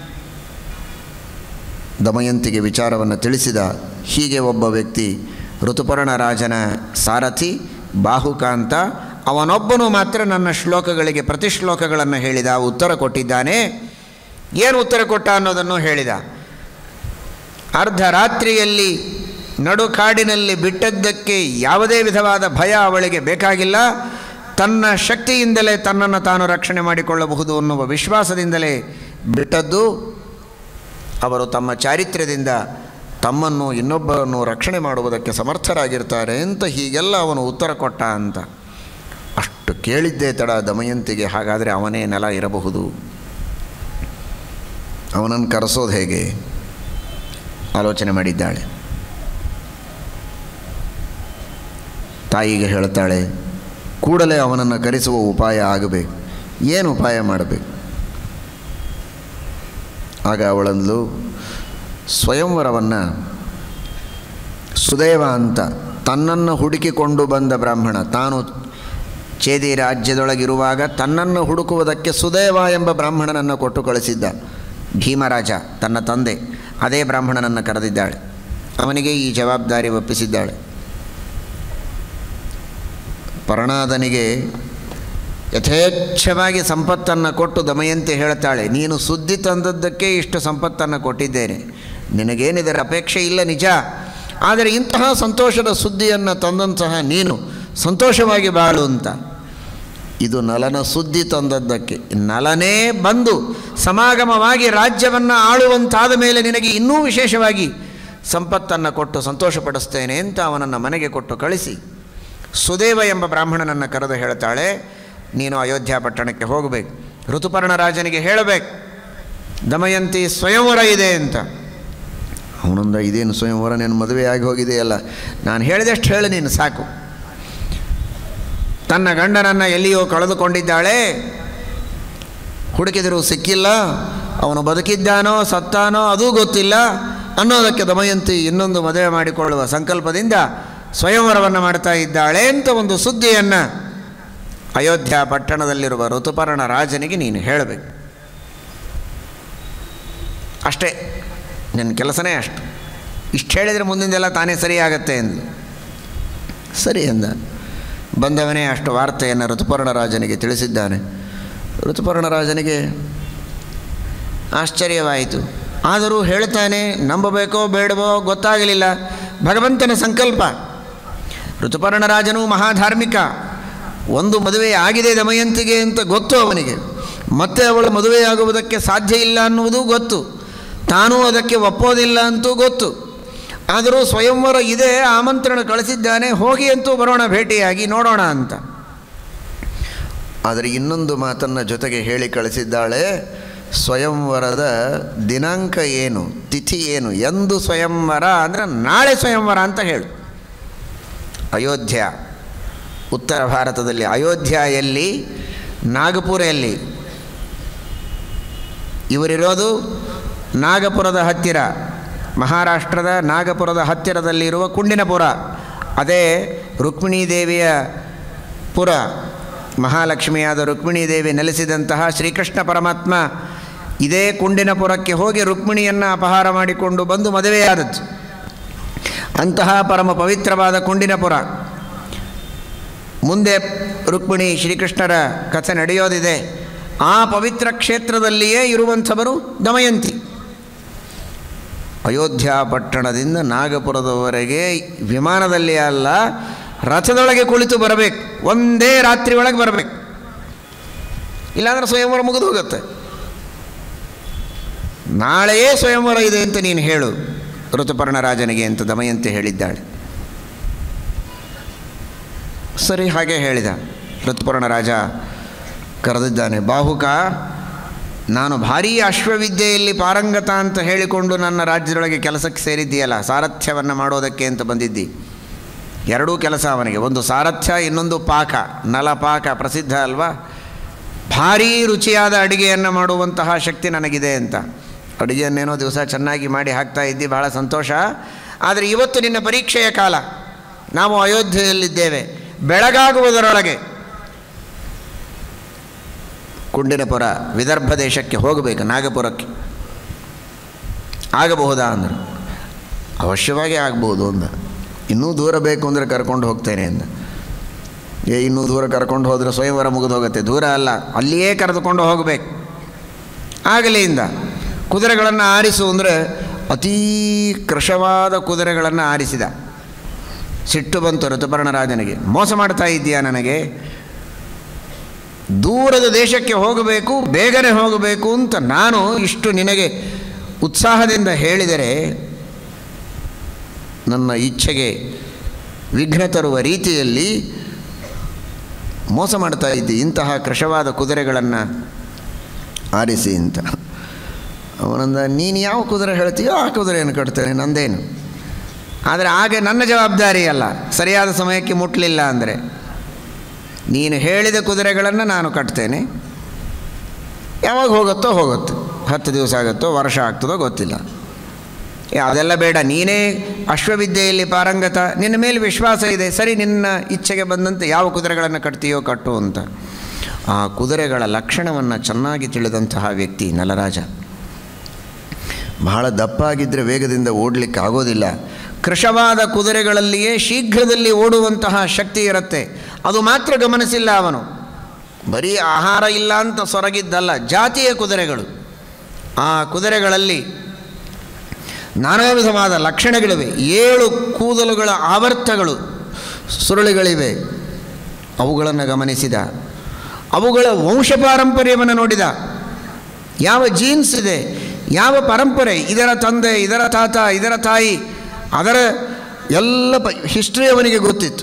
ದಮಯಂತಿಗೆ ವಿಚಾರವನ್ನು ತಿಳಿಸಿದ ಹೀಗೆ ಒಬ್ಬ ವ್ಯಕ್ತಿ ಋತುಪರ್ಣ ರಾಜನ ಸಾರಥಿ ಬಾಹುಕಾಂತ ಅವನೊಬ್ಬನು ಮಾತ್ರ ನನ್ನ ಶ್ಲೋಕಗಳಿಗೆ ಪ್ರತಿ ಶ್ಲೋಕಗಳನ್ನು ಹೇಳಿದ ಉತ್ತರ ಕೊಟ್ಟಿದ್ದಾನೆ ಏನು ಉತ್ತರ ಕೊಟ್ಟ ಅನ್ನೋದನ್ನು ಹೇಳಿದ ಅರ್ಧ ರಾತ್ರಿಯಲ್ಲಿ ನಡು ಕಾಡಿನಲ್ಲಿ ಬಿಟ್ಟದ್ದಕ್ಕೆ ಯಾವುದೇ ವಿಧವಾದ ಭಯ ಅವಳಿಗೆ ಬೇಕಾಗಿಲ್ಲ ತನ್ನ ಶಕ್ತಿಯಿಂದಲೇ ತನ್ನನ್ನು ತಾನು ರಕ್ಷಣೆ ಮಾಡಿಕೊಳ್ಳಬಹುದು ಅನ್ನುವ ವಿಶ್ವಾಸದಿಂದಲೇ ಬಿಟ್ಟದ್ದು ಅವರು ತಮ್ಮ ಚಾರಿತ್ರ್ಯದಿಂದ ತಮ್ಮನ್ನು ಇನ್ನೊಬ್ಬರನ್ನು ರಕ್ಷಣೆ ಮಾಡುವುದಕ್ಕೆ ಸಮರ್ಥರಾಗಿರ್ತಾರೆ ಅಂತ ಹೀಗೆಲ್ಲ ಅವನು ಉತ್ತರ ಕೊಟ್ಟ ಅಂತ ಅಷ್ಟು ಕೇಳಿದ್ದೇ ತಡ ದಮಯಂತಿಗೆ ಹಾಗಾದರೆ ಅವನೇ ನೆಲ ಇರಬಹುದು ಅವನನ್ನು ಕರೆಸೋದು ಹೇಗೆ ಆಲೋಚನೆ ಮಾಡಿದ್ದಾಳೆ ತಾಯಿಗೆ ಹೇಳ್ತಾಳೆ ಕೂಡಲೇ ಅವನನ್ನು ಕರೆಸುವ ಉಪಾಯ ಆಗಬೇಕು ಏನು ಉಪಾಯ ಮಾಡಬೇಕು ಆಗ ಅವಳಂದು ಸ್ವಯಂವರವನ್ನು ಸುದೇವ ಅಂತ ತನ್ನನ್ನು ಹುಡುಕಿಕೊಂಡು ಬಂದ ಬ್ರಾಹ್ಮಣ ತಾನು ಚೇದಿ ರಾಜ್ಯದೊಳಗಿರುವಾಗ ತನ್ನನ್ನು ಹುಡುಕುವುದಕ್ಕೆ ಸುದೇವ ಎಂಬ ಬ್ರಾಹ್ಮಣನನ್ನು ಕೊಟ್ಟು ಕಳಿಸಿದ್ದ ಭೀಮರಾಜ ತನ್ನ ತಂದೆ ಅದೇ ಬ್ರಾಹ್ಮಣನನ್ನು ಕರೆದಿದ್ದಾಳೆ ಅವನಿಗೆ ಈ ಜವಾಬ್ದಾರಿ ಒಪ್ಪಿಸಿದ್ದಾಳೆ ಪರಣಾದನಿಗೆ ಯಥೇಚ್ಛವಾಗಿ ಸಂಪತ್ತನ್ನು ಕೊಟ್ಟು ದಮಯಂತಿ ಹೇಳ್ತಾಳೆ ನೀನು ಸುದ್ದಿ ತಂದದ್ದಕ್ಕೆ ಇಷ್ಟು ಸಂಪತ್ತನ್ನು ಕೊಟ್ಟಿದ್ದೇನೆ ನಿನಗೇನಿದರ ಅಪೇಕ್ಷೆ ಇಲ್ಲ ನಿಜ ಆದರೆ ಇಂತಹ ಸಂತೋಷದ ಸುದ್ದಿಯನ್ನು ತಂದಂತಹ ನೀನು ಸಂತೋಷವಾಗಿ ಬಾಳು ಅಂತ ಇದು ನಲನ ಸುದ್ದಿ ತಂದದ್ದಕ್ಕೆ ನಲನೇ ಬಂದು ಸಮಾಗಮವಾಗಿ ರಾಜ್ಯವನ್ನು ಆಳುವಂತಾದ ಮೇಲೆ ನಿನಗೆ ಇನ್ನೂ ವಿಶೇಷವಾಗಿ ಸಂಪತ್ತನ್ನು ಕೊಟ್ಟು ಸಂತೋಷಪಡಿಸ್ತೇನೆ ಅಂತ ಅವನನ್ನು ಮನೆಗೆ ಕೊಟ್ಟು ಕಳಿಸಿ ಸುದೇವ ಎಂಬ ಬ್ರಾಹ್ಮಣನನ್ನು ಕರೆದು ಹೇಳ್ತಾಳೆ ನೀನು ಅಯೋಧ್ಯ ಪಟ್ಟಣಕ್ಕೆ ಹೋಗಬೇಕು ಋತುಪರ್ಣ ರಾಜನಿಗೆ ಹೇಳಬೇಕು ದಮಯಂತಿ ಸ್ವಯಂವರ ಇದೆ ಅಂತ ಅವನೊಂದ ಇದೇನು ಸ್ವಯಂವರ ನೀನು ಮದುವೆ ಆಗಿ ಹೋಗಿದೆಯಲ್ಲ ನಾನು ಹೇಳಿದಷ್ಟು ಹೇಳಿ ನೀನು ಸಾಕು ತನ್ನ ಗಂಡನನ್ನು ಎಲ್ಲಿಯೋ ಕಳೆದುಕೊಂಡಿದ್ದಾಳೆ ಹುಡುಕಿದರೂ ಸಿಕ್ಕಿಲ್ಲ ಅವನು ಬದುಕಿದ್ದಾನೋ ಸತ್ತಾನೋ ಅದೂ ಗೊತ್ತಿಲ್ಲ ಅನ್ನೋದಕ್ಕೆ ದಮಯಂತಿ ಇನ್ನೊಂದು ಮದುವೆ ಮಾಡಿಕೊಳ್ಳುವ ಸಂಕಲ್ಪದಿಂದ ಸ್ವಯಂವರವನ್ನು ಮಾಡ್ತಾ ಇದ್ದಾಳೆ ಅಂತ ಒಂದು ಸುದ್ದಿಯನ್ನು ಅಯೋಧ್ಯ ಪಟ್ಟಣದಲ್ಲಿರುವ ಋತುಪರ್ಣ ರಾಜನಿಗೆ ನೀನು ಹೇಳಬೇಕು ಅಷ್ಟೇ ನನ್ನ ಕೆಲಸನೇ ಅಷ್ಟು ಇಷ್ಟು ಹೇಳಿದರೆ ಮುಂದಿಂದೆಲ್ಲ ತಾನೇ ಸರಿಯಾಗತ್ತೆ ಎಂದು ಸರಿ ಎಂದ ಬಂದವನೇ ಅಷ್ಟು ವಾರ್ತೆಯನ್ನು ಋತುಪರ್ಣ ರಾಜನಿಗೆ ತಿಳಿಸಿದ್ದಾನೆ ಋತುಪರ್ಣ ರಾಜನಿಗೆ ಆಶ್ಚರ್ಯವಾಯಿತು ಆದರೂ ಹೇಳ್ತಾನೆ ನಂಬಬೇಕೋ ಬೇಡವೋ ಗೊತ್ತಾಗಲಿಲ್ಲ ಭಗವಂತನ ಸಂಕಲ್ಪ ಋತುಪರ್ಣ ರಾಜನು ಮಹಾಧಾರ್ಮಿಕ ಒಂದು ಮದುವೆ ಆಗಿದೆ ದಮಯಂತಿಗೆ ಅಂತ ಗೊತ್ತು ಅವನಿಗೆ ಮತ್ತೆ ಅವಳು ಮದುವೆಯಾಗುವುದಕ್ಕೆ ಸಾಧ್ಯ ಇಲ್ಲ ಅನ್ನುವುದು ಗೊತ್ತು ತಾನೂ ಅದಕ್ಕೆ ಒಪ್ಪೋದಿಲ್ಲ ಅಂತೂ ಗೊತ್ತು ಆದರೂ ಸ್ವಯಂವರ ಇದೆ ಆಮಂತ್ರಣ ಕಳಿಸಿದ್ದಾನೆ ಹೋಗಿ ಅಂತೂ ಬರೋಣ ಭೇಟಿಯಾಗಿ ನೋಡೋಣ ಅಂತ ಆದರೆ ಇನ್ನೊಂದು ಮಾತನ್ನು ಜೊತೆಗೆ ಹೇಳಿ ಕಳಿಸಿದ್ದಾಳೆ ಸ್ವಯಂವರದ ದಿನಾಂಕ ಏನು ತಿಥಿ ಏನು ಎಂದು ಸ್ವಯಂವರ ಅಂದರೆ ನಾಳೆ ಸ್ವಯಂವರ ಅಂತ ಹೇಳು ಅಯೋಧ್ಯ ಉತ್ತರ ಭಾರತದಲ್ಲಿ ಅಯೋಧ್ಯ ಎಲ್ಲಿ ನಾಗಪುರ ಎಲ್ಲಿ ಇವರಿರೋದು ನಾಗಪುರದ ಹತ್ತಿರ ಮಹಾರಾಷ್ಟ್ರದ ನಾಗಪುರದ ಹತ್ತಿರದಲ್ಲಿರುವ ಕುಂಡಿನಪುರ ಅದೇ ರುಕ್ಮಿಣೀ ದೇವಿಯ ಪುರ ಮಹಾಲಕ್ಷ್ಮಿಯಾದ ರುಕ್ಮಿಣೀ ದೇವಿ ನೆಲೆಸಿದಂತಹ ಶ್ರೀಕೃಷ್ಣ ಪರಮಾತ್ಮ ಇದೇ ಕುಂಡಿನಪುರಕ್ಕೆ ಹೋಗಿ ರುಕ್ಮಿಣಿಯನ್ನು ಅಪಹಾರ ಮಾಡಿಕೊಂಡು ಬಂದು ಮದುವೆಯಾದದ್ದು ಅಂತಹ ಪರಮ ಪವಿತ್ರವಾದ ಕುಂಡಿನಪುರ ಮುಂದೆ ರುಕ್ಮಿಣಿ ಶ್ರೀಕೃಷ್ಣರ ಕಥೆ ನಡೆಯೋದಿದೆ ಆ ಪವಿತ್ರ ಕ್ಷೇತ್ರದಲ್ಲಿಯೇ ಇರುವಂಥವರು ದಮಯಂತಿ ಅಯೋಧ್ಯ ಪಟ್ಟಣದಿಂದ ನಾಗಪುರದವರೆಗೆ ವಿಮಾನದಲ್ಲಿ ಅಲ್ಲ ರಥದೊಳಗೆ ಕುಳಿತು ಬರಬೇಕು ಒಂದೇ ರಾತ್ರಿ ಒಳಗೆ ಬರಬೇಕು ಇಲ್ಲಾಂದ್ರೆ ಸ್ವಯಂವರ ಮುಗಿದು ಹೋಗುತ್ತೆ ನಾಳೆಯೇ ಸ್ವಯಂವರ ಇದೆ ಅಂತ ನೀನು ಹೇಳು ಋತುಪರ್ಣ ರಾಜನಿಗೆ ಅಂತ ದಮಯಂತಿ ಹೇಳಿದ್ದಾಳೆ ಸರಿ ಹಾಗೆ ಹೇಳಿದ ಋತುಪರ್ಣ ರಾಜ ಕರೆದಿದ್ದಾನೆ ಬಾಹುಕ ನಾನು ಭಾರೀ ಅಶ್ವವಿದ್ಯೆಯಲ್ಲಿ ಪಾರಂಗತ ಅಂತ ಹೇಳಿಕೊಂಡು ನನ್ನ ರಾಜ್ಯದೊಳಗೆ ಕೆಲಸಕ್ಕೆ ಸೇರಿದ್ದೀಯಲ್ಲ ಸಾರಥ್ಯವನ್ನು ಮಾಡೋದಕ್ಕೆ ಅಂತ ಬಂದಿದ್ದಿ ಎರಡೂ ಕೆಲಸ ಅವನಿಗೆ ಒಂದು ಸಾರಥ್ಯ ಇನ್ನೊಂದು ಪಾಕ ನಲಪಾಕ ಪ್ರಸಿದ್ಧ ಅಲ್ವಾ ಭಾರೀ ರುಚಿಯಾದ ಅಡುಗೆಯನ್ನು ಮಾಡುವಂತಹ ಶಕ್ತಿ ನನಗಿದೆ ಅಂತ ಅಡುಗೆಯನ್ನೇನೋ ದಿವಸ ಚೆನ್ನಾಗಿ ಮಾಡಿ ಹಾಕ್ತಾ ಇದ್ದಿ ಬಹಳ ಸಂತೋಷ ಆದರೆ ಇವತ್ತು ನಿನ್ನ ಪರೀಕ್ಷೆಯ ಕಾಲ ನಾವು ಅಯೋಧ್ಯೆಯಲ್ಲಿದ್ದೇವೆ ಬೆಳಗಾಗುವುದರೊಳಗೆ ಕುಂಡಿನಪುರ ವಿದರ್ಭ ದೇಶಕ್ಕೆ ಹೋಗಬೇಕು ನಾಗಪುರಕ್ಕೆ ಆಗಬಹುದಾ ಅಂದರು ಅವಶ್ಯವಾಗಿ ಆಗ್ಬೋದು ಅಂದ ಇನ್ನೂ ದೂರ ಬೇಕು ಅಂದರೆ ಕರ್ಕೊಂಡು ಹೋಗ್ತೇನೆ ಅಂದ ಏ ಇನ್ನೂ ದೂರ ಕರ್ಕೊಂಡು ಹೋದರೆ ಸ್ವಯಂವರ ಮುಗಿದು ಹೋಗುತ್ತೆ ದೂರ ಅಲ್ಲ ಅಲ್ಲಿಯೇ ಕರೆದುಕೊಂಡು ಹೋಗಬೇಕು ಆಗಲಿ ಇಂದ ಕುದುರೆಗಳನ್ನು ಆರಿಸು ಅಂದರೆ ಅತೀ ಕೃಶವಾದ ಕುದುರೆಗಳನ್ನು ಆರಿಸಿದ ಸಿಟ್ಟು ಬಂತು ಋತುಪರ್ಣ ರಾಜನಿಗೆ ಮೋಸ ಮಾಡ್ತಾ ಇದ್ದೀಯಾ ನನಗೆ ದೂರದ ದೇಶಕ್ಕೆ ಹೋಗಬೇಕು ಬೇಗನೆ ಹೋಗಬೇಕು ಅಂತ ನಾನು ಇಷ್ಟು ನಿನಗೆ ಉತ್ಸಾಹದಿಂದ ಹೇಳಿದರೆ ನನ್ನ ಇಚ್ಛೆಗೆ ವಿಘ್ನ ತರುವ ರೀತಿಯಲ್ಲಿ ಮೋಸ ಮಾಡ್ತಾ ಇದ್ದಿ ಇಂತಹ ಕೃಶವಾದ ಕುದುರೆಗಳನ್ನು ಆರಿಸಿ ಅಂತ ಅವನಂದ ನೀನು ಯಾವ ಕುದುರೆ ಹೇಳ್ತೀಯೋ ಆ ಕುದುರೆಯನ್ನು ಕಟ್ತೇನೆ ನಂದೇನು ಆದರೆ ಆಗ ನನ್ನ ಜವಾಬ್ದಾರಿ ಅಲ್ಲ ಸರಿಯಾದ ಸಮಯಕ್ಕೆ ಮುಟ್ಟಲಿಲ್ಲ ಅಂದರೆ ನೀನು ಹೇಳಿದ ಕುದುರೆಗಳನ್ನು ನಾನು ಕಟ್ತೇನೆ ಯಾವಾಗ ಹೋಗುತ್ತೋ ಹೋಗುತ್ತೆ ಹತ್ತು ದಿವಸ ಆಗುತ್ತೋ ವರ್ಷ ಆಗ್ತದೋ ಗೊತ್ತಿಲ್ಲ ಏ, ಅದೆಲ್ಲ ಬೇಡ ನೀನೇ ಅಶ್ವವಿದ್ಯೆಯಲ್ಲಿ ಪಾರಂಗತ ನಿನ್ನ ಮೇಲೆ ವಿಶ್ವಾಸ ಇದೆ ಸರಿ ನಿನ್ನ ಇಚ್ಛೆಗೆ ಬಂದಂತೆ ಯಾವ ಕುದುರೆಗಳನ್ನು ಕಟ್ತೀಯೋ ಕಟ್ಟು ಅಂತ ಆ ಕುದುರೆಗಳ ಲಕ್ಷಣವನ್ನು ಚೆನ್ನಾಗಿ ತಿಳಿದಂತಹ ವ್ಯಕ್ತಿ ನಲರಾಜ ಬಹಳ ದಪ್ಪಾಗಿದ್ದರೆ ವೇಗದಿಂದ ಓಡಲಿಕ್ಕೆ ಆಗೋದಿಲ್ಲ ಕೃಶವಾದ ಕುದುರೆಗಳಲ್ಲಿಯೇ ಶೀಘ್ರದಲ್ಲಿ ಓಡುವಂತಹ ಶಕ್ತಿ ಇರುತ್ತೆ ಅದು ಮಾತ್ರ ಗಮನಿಸಿಲ್ಲ ಅವನು ಬರೀ ಆಹಾರ ಇಲ್ಲ ಅಂತ ಸೊರಗಿದ್ದಲ್ಲ ಜಾತಿಯ ಕುದುರೆಗಳು ಆ ಕುದುರೆಗಳಲ್ಲಿ ನಾನಾ ವಿಧವಾದ ಲಕ್ಷಣಗಳಿವೆ ಏಳು ಕೂದಲುಗಳ ಆವರ್ತಗಳು ಸುರುಳಿಗಳಿವೆ ಅವುಗಳನ್ನು ಗಮನಿಸಿದ ಅವುಗಳ ವಂಶ ಪಾರಂಪರ್ಯವನ್ನು ನೋಡಿದ ಯಾವ ಜೀನ್ಸ್ ಇದೆ ಯಾವ ಪರಂಪರೆ ಇದರ ತಂದೆ ಇದರ ತಾತ ಇದರ ತಾಯಿ ಅದರ ಎಲ್ಲ ಪ ಹಿಸ್ಟ್ರಿ ಅವನಿಗೆ ಗೊತ್ತಿತ್ತು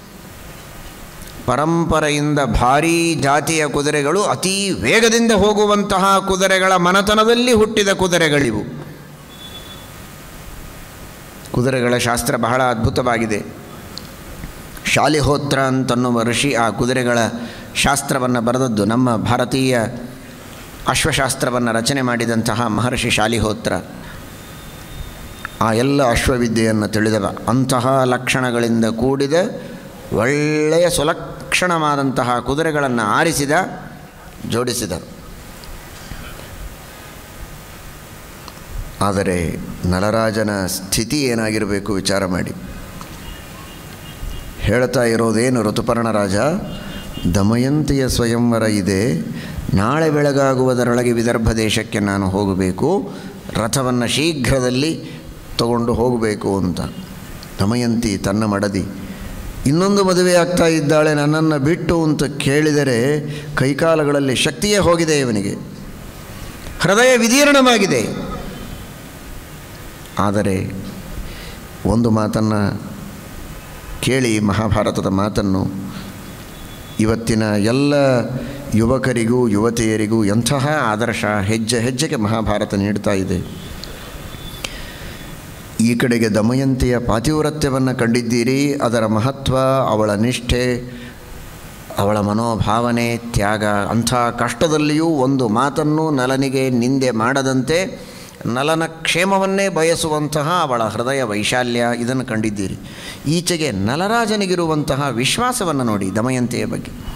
ಪರಂಪರೆಯಿಂದ ಭಾರೀ ಜಾತಿಯ ಕುದುರೆಗಳು ಅತೀ ವೇಗದಿಂದ ಹೋಗುವಂತಹ ಕುದುರೆಗಳ ಮನತನದಲ್ಲಿ ಹುಟ್ಟಿದ ಕುದುರೆಗಳಿವು ಕುದುರೆಗಳ ಶಾಸ್ತ್ರ ಬಹಳ ಅದ್ಭುತವಾಗಿದೆ ಶಾಲಿಹೋತ್ರ ಅಂತನ್ನುವ ಋಷಿ ಆ ಕುದುರೆಗಳ ಶಾಸ್ತ್ರವನ್ನು ಬರೆದದ್ದು ನಮ್ಮ ಭಾರತೀಯ ಅಶ್ವಶಾಸ್ತ್ರವನ್ನು ರಚನೆ ಮಾಡಿದಂತಹ ಮಹರ್ಷಿ ಶಾಲಿಹೋತ್ರ ಆ ಎಲ್ಲ ಅಶ್ವವಿದ್ಯೆಯನ್ನು ತಿಳಿದವ ಅಂತಹ ಲಕ್ಷಣಗಳಿಂದ ಕೂಡಿದ ಒಳ್ಳೆಯ ಸುಲಕ್ಷಣವಾದಂತಹ ಕುದುರೆಗಳನ್ನು ಆರಿಸಿದ ಜೋಡಿಸಿದ ಆದರೆ ನಳರಾಜನ ಸ್ಥಿತಿ ಏನಾಗಿರಬೇಕು ವಿಚಾರ ಮಾಡಿ ಹೇಳ್ತಾ ಇರೋದೇನು ಋತುಪರ್ಣ ರಾಜ ದಮಯಂತಿಯ ಸ್ವಯಂವರ ಇದೆ ನಾಳೆ ಬೆಳಗಾಗುವುದರೊಳಗೆ ವಿದರ್ಭ ದೇಶಕ್ಕೆ ನಾನು ಹೋಗಬೇಕು ರಥವನ್ನು ಶೀಘ್ರದಲ್ಲಿ ತಗೊಂಡು ಹೋಗಬೇಕು ಅಂತ ದಮಯಂತಿ ತನ್ನ ಮಡದಿ ಇನ್ನೊಂದು ಮದುವೆ ಆಗ್ತಾ ಇದ್ದಾಳೆ ನನ್ನನ್ನು ಬಿಟ್ಟು ಅಂತ ಕೇಳಿದರೆ ಕೈಕಾಲಗಳಲ್ಲಿ ಶಕ್ತಿಯೇ ಹೋಗಿದೆ ಇವನಿಗೆ ಹೃದಯ ವಿದೀರ್ಣವಾಗಿದೆ ಆದರೆ ಒಂದು ಮಾತನ್ನು ಕೇಳಿ ಮಹಾಭಾರತದ ಮಾತನ್ನು ಇವತ್ತಿನ ಎಲ್ಲ ಯುವಕರಿಗೂ ಯುವತಿಯರಿಗೂ ಎಂತಹ ಆದರ್ಶ ಹೆಜ್ಜೆ ಹೆಜ್ಜೆಗೆ ಮಹಾಭಾರತ ನೀಡ್ತಾ ಇದೆ ಈ ಕಡೆಗೆ ದಮಯಂತಿಯ ಪಾತಿವ್ರತ್ಯವನ್ನು ಕಂಡಿದ್ದೀರಿ ಅದರ ಮಹತ್ವ ಅವಳ ನಿಷ್ಠೆ ಅವಳ ಮನೋಭಾವನೆ ತ್ಯಾಗ ಅಂಥ ಕಷ್ಟದಲ್ಲಿಯೂ ಒಂದು ಮಾತನ್ನು ನಲನಿಗೆ ನಿಂದೆ ಮಾಡದಂತೆ ನಲನ ಕ್ಷೇಮವನ್ನೇ ಬಯಸುವಂತಹ ಅವಳ ಹೃದಯ ವೈಶಾಲ್ಯ ಇದನ್ನು ಕಂಡಿದ್ದೀರಿ ಈಚೆಗೆ ನಲರಾಜನಿಗಿರುವಂತಹ ವಿಶ್ವಾಸವನ್ನು ನೋಡಿ ದಮಯಂತಿಯ ಬಗ್ಗೆ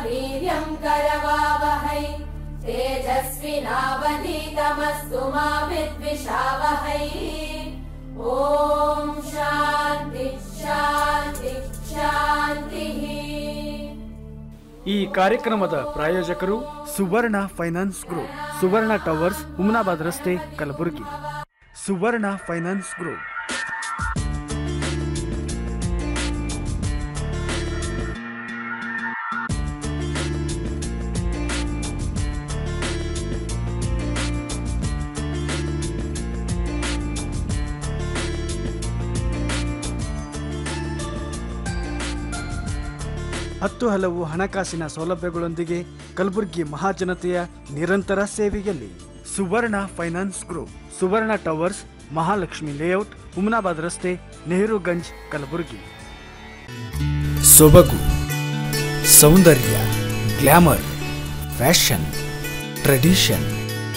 वीर्यम् करवावहै तेजस्विनावधीतमस्तु मा विद्विषावहै ॐ शान्ति शान्ति शान्तिः ಈ ಕಾರ್ಯಕ್ರಮದ ಪ್ರಾಯೋಜಕರು Suvarna finance group Suvarna towers Humnabad ರಸ್ತೆ ಕಲಬುರಗಿ ಸುವರ್ಣ ಫೈನಾನ್ಸ್ ಗ್ರೂಪ್ ಹತ್ತು ಹಲವು ಹಣಕಾಸಿನ ಸೌಲಭ್ಯಗಳೊಂದಿಗೆ ಕಲಬುರಗಿ ಮಹಾಜನತೆಯ ನಿರಂತರ ಸೇವೆಯಲ್ಲಿ Suvarna finance group Suvarna towers Mahalakshmi layout Humnabad ರಸ್ತೆ ನೆಹರುಗಂಜ್ ಕಲಬುರಗಿ ಸೊಬಗು ಸೌಂದರ್ಯ ಗ್ಲಾಮರ್ ಫ್ಯಾಷನ್ ಟ್ರೆಡಿಷನ್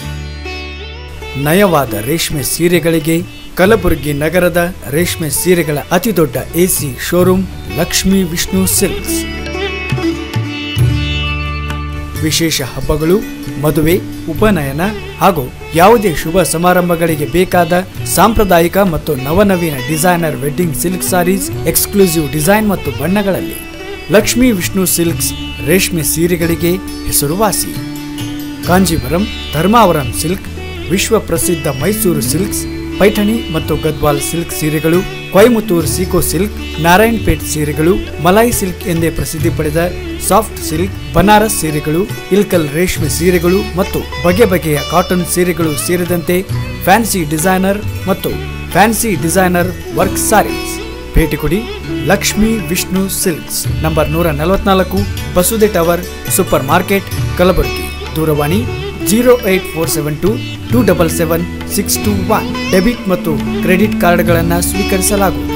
ನಯವಾದ ರೇಷ್ಮೆ ಸೀರೆಗಳಿಗೆ ಕಲಬುರಗಿ ನಗರದ ರೇಷ್ಮೆ ಸೀರೆಗಳ ಅತಿದೊಡ್ಡ AC showroom Lakshmi Vishnu silks ವಿಶೇಷ ಹಬ್ಬಗಳು ಮದುವೆ ಉಪನಯನ ಹಾಗೂ ಯಾವುದೇ ಶುಭ ಸಮಾರಂಭಗಳಿಗೆ ಬೇಕಾದ ಸಾಂಪ್ರದಾಯಿಕ ಮತ್ತು ನವನವೀನ designer wedding silk sarees exclusive design ಮತ್ತು ಬಣ್ಣಗಳಲ್ಲಿ ಲಕ್ಷ್ಮೀ ವಿಷ್ಣು ಸಿಲ್ಕ್ಸ್ ರೇಷ್ಮೆ ಸೀರೆಗಳಿಗೆ ಹೆಸರುವಾಸಿ ಕಾಂಜೀವರಂ ಧರ್ಮಾವರಂ ಸಿಲ್ಕ್ ವಿಶ್ವ ಪ್ರಸಿದ್ಧ ಮೈಸೂರು ಸಿಲ್ಕ್ಸ್ ಪೈಠಣಿ ಮತ್ತು ಗದ್ವಾಲ್ ಸಿಲ್ಕ್ ಸೀರೆಗಳು ಕೊಯಮತ್ತೂರ್ ಸೀಕೋ ಸಿಲ್ಕ್ ನಾರಾಯಣಪೇಟ್ ಸೀರೆಗಳು ಮಲಾಯಿ ಸಿಲ್ಕ್ ಎಂದೇ ಪ್ರಸಿದ್ಧಿ ಪಡೆದ ಸಾಫ್ಟ್ ಸಿಲ್ಕ್ ಬನಾರಸ್ ಸೀರೆಗಳು ಇಲ್ಕಲ್ ರೇಷ್ಮೆ ಸೀರೆಗಳು ಮತ್ತು ಬಗೆ ಬಗೆಯ ಕಾಟನ್ ಸೀರೆಗಳು ಸೇರಿದಂತೆ ಫ್ಯಾನ್ಸಿ ಡಿಸೈನರ್ ಮತ್ತು ಫ್ಯಾನ್ಸಿ ಡಿಸೈನರ್ ವರ್ಕ್ ಸಾರೀಸ್ ಭೇಟಿ ಕೊಡಿ ಲಕ್ಷ್ಮೀ ವಿಷ್ಣು ಸಿಲ್ಕ್ಸ್ ನಂಬರ್ ನೂರ ನಲವತ್ನಾಲ್ಕು ಬಸುದೆ ಟವರ್ ಸೂಪರ್ ಮಾರ್ಕೆಟ್ ಕಲಬುರಗಿ ದೂರವಾಣಿ zero eight four seven two two double seven six two one debit ಮತ್ತು ಕ್ರೆಡಿಟ್ ಕಾರ್ಡ್ಗಳನ್ನು ಸ್ವೀಕರಿಸಲಾಗುವುದು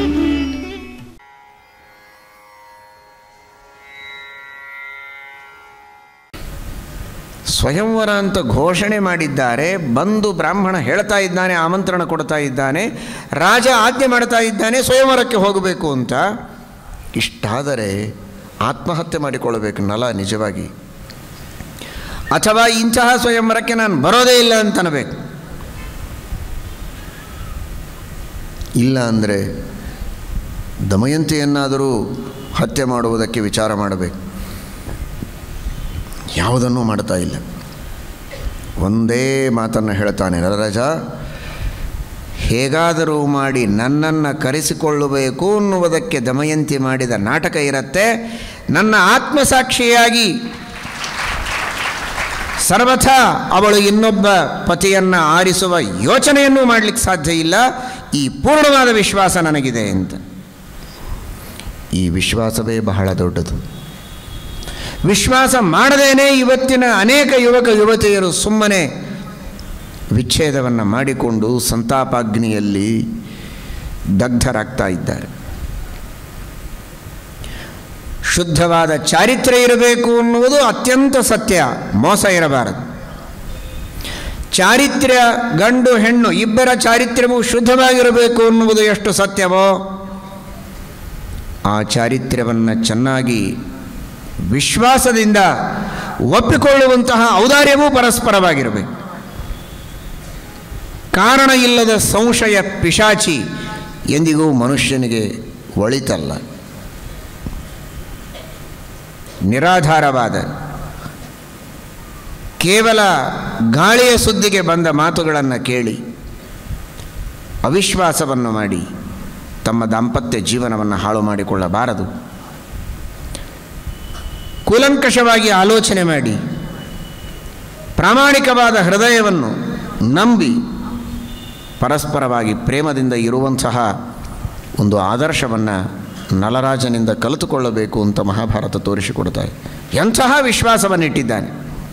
ಸ್ವಯಂವರ ಅಂತ ಘೋಷಣೆ ಮಾಡಿದ್ದಾರೆ ಬಂದು ಬ್ರಾಹ್ಮಣ ಹೇಳ್ತಾ ಇದ್ದಾನೆ ಆಮಂತ್ರಣ ಕೊಡ್ತಾ ಇದ್ದಾನೆ ರಾಜ ಆಜ್ಞೆ ಮಾಡ್ತಾ ಇದ್ದಾನೆ ಸ್ವಯಂವರಕ್ಕೆ ಹೋಗಬೇಕು ಅಂತ ಇಷ್ಟಾದರೆ ಆತ್ಮಹತ್ಯೆ ಮಾಡಿಕೊಳ್ಳಬೇಕು ನಲ ನಿಜವಾಗಿ ಅಥವಾ ಇಂತಹ ಸ್ವಯಂವರಕ್ಕೆ ನಾನು ಬರೋದೇ ಇಲ್ಲ ಅಂತ ಅನ್ನಬೇಕು ಇಲ್ಲ ಅಂದರೆ ದಮಯಂತಿಯನ್ನಾದರೂ ಹತ್ಯೆ ಮಾಡುವುದಕ್ಕೆ ವಿಚಾರ ಮಾಡಬೇಕು ಯಾವುದನ್ನೂ ಮಾಡ್ತಾ ಇಲ್ಲ ಒಂದೇ ಮಾತನ್ನು ಹೇಳ್ತಾನೆ ನರರಾಜ ಹೇಗಾದರೂ ಮಾಡಿ ನನ್ನನ್ನು ಕರೆಸಿಕೊಳ್ಳಬೇಕು ಅನ್ನುವುದಕ್ಕೆ ದಮಯಂತಿ ಮಾಡಿದ ನಾಟಕ ಇರುತ್ತೆ ನನ್ನ ಆತ್ಮಸಾಕ್ಷಿಯಾಗಿ ಸರ್ವಥಾ ಅವಳು ಇನ್ನೊಬ್ಬ ಪತಿಯನ್ನು ಆರಿಸುವ ಯೋಚನೆಯನ್ನೂ ಮಾಡಲಿಕ್ಕೆ ಸಾಧ್ಯ ಇಲ್ಲ ಈ ಪೂರ್ಣವಾದ ವಿಶ್ವಾಸ ನನಗಿದೆ ಅಂತ ಈ ವಿಶ್ವಾಸವೇ ಬಹಳ ದೊಡ್ಡದು ವಿಶ್ವಾಸ ಮಾಡದೇನೆ ಇವತ್ತಿನ ಅನೇಕ ಯುವಕ ಯುವತಿಯರು ಸುಮ್ಮನೆ ವಿಚ್ಛೇದವನ್ನು ಮಾಡಿಕೊಂಡು ಸಂತಾಪಾಗ್ನಿಯಲ್ಲಿ ದಗ್ಧರಾಗ್ತಾ ಇದ್ದಾರೆ ಶುದ್ಧವಾದ ಚಾರಿತ್ರ್ಯ ಇರಬೇಕು ಅನ್ನುವುದು ಅತ್ಯಂತ ಸತ್ಯ ಮೋಸ ಇರಬಾರದು ಚಾರಿತ್ರ್ಯ ಗಂಡು ಹೆಣ್ಣು ಇಬ್ಬರ ಚಾರಿತ್ರ್ಯವು ಶುದ್ಧವಾಗಿರಬೇಕು ಅನ್ನುವುದು ಎಷ್ಟು ಸತ್ಯವೋ ಆ ಚಾರಿತ್ರ್ಯವನ್ನು ಚೆನ್ನಾಗಿ ವಿಶ್ವಾಸದಿಂದ ಒಪ್ಪಿಕೊಳ್ಳುವಂತಹ ಔದಾರ್ಯವೂ ಪರಸ್ಪರವಾಗಿರಬೇಕು ಕಾರಣ ಇಲ್ಲದ ಸಂಶಯ ಪಿಶಾಚಿ ಎಂದಿಗೂ ಮನುಷ್ಯನಿಗೆ ಒಳಿತಲ್ಲ ನಿರಾಧಾರವಾದ ಕೇವಲ ಗಾಳಿಯ ಸುದ್ದಿಗೆ ಬಂದ ಮಾತುಗಳನ್ನು ಕೇಳಿ ಅವಿಶ್ವಾಸವನ್ನು ಮಾಡಿ ತಮ್ಮ ದಾಂಪತ್ಯ ಜೀವನವನ್ನು ಹಾಳು ಮಾಡಿಕೊಳ್ಳಬಾರದು ಕೂಲಂಕಷವಾಗಿ ಆಲೋಚನೆ ಮಾಡಿ ಪ್ರಾಮಾಣಿಕವಾದ ಹೃದಯವನ್ನು ನಂಬಿ ಪರಸ್ಪರವಾಗಿ ಪ್ರೇಮದಿಂದ ಇರುವಂತಹ ಒಂದು ಆದರ್ಶವನ್ನು ನಲರಾಜನಿಂದ ಕಲಿತುಕೊಳ್ಳಬೇಕು ಅಂತ ಮಹಾಭಾರತ ತೋರಿಸಿಕೊಡ್ತಾರೆ ಎಂತಹ ವಿಶ್ವಾಸವನ್ನಿಟ್ಟಿದ್ದಾನೆ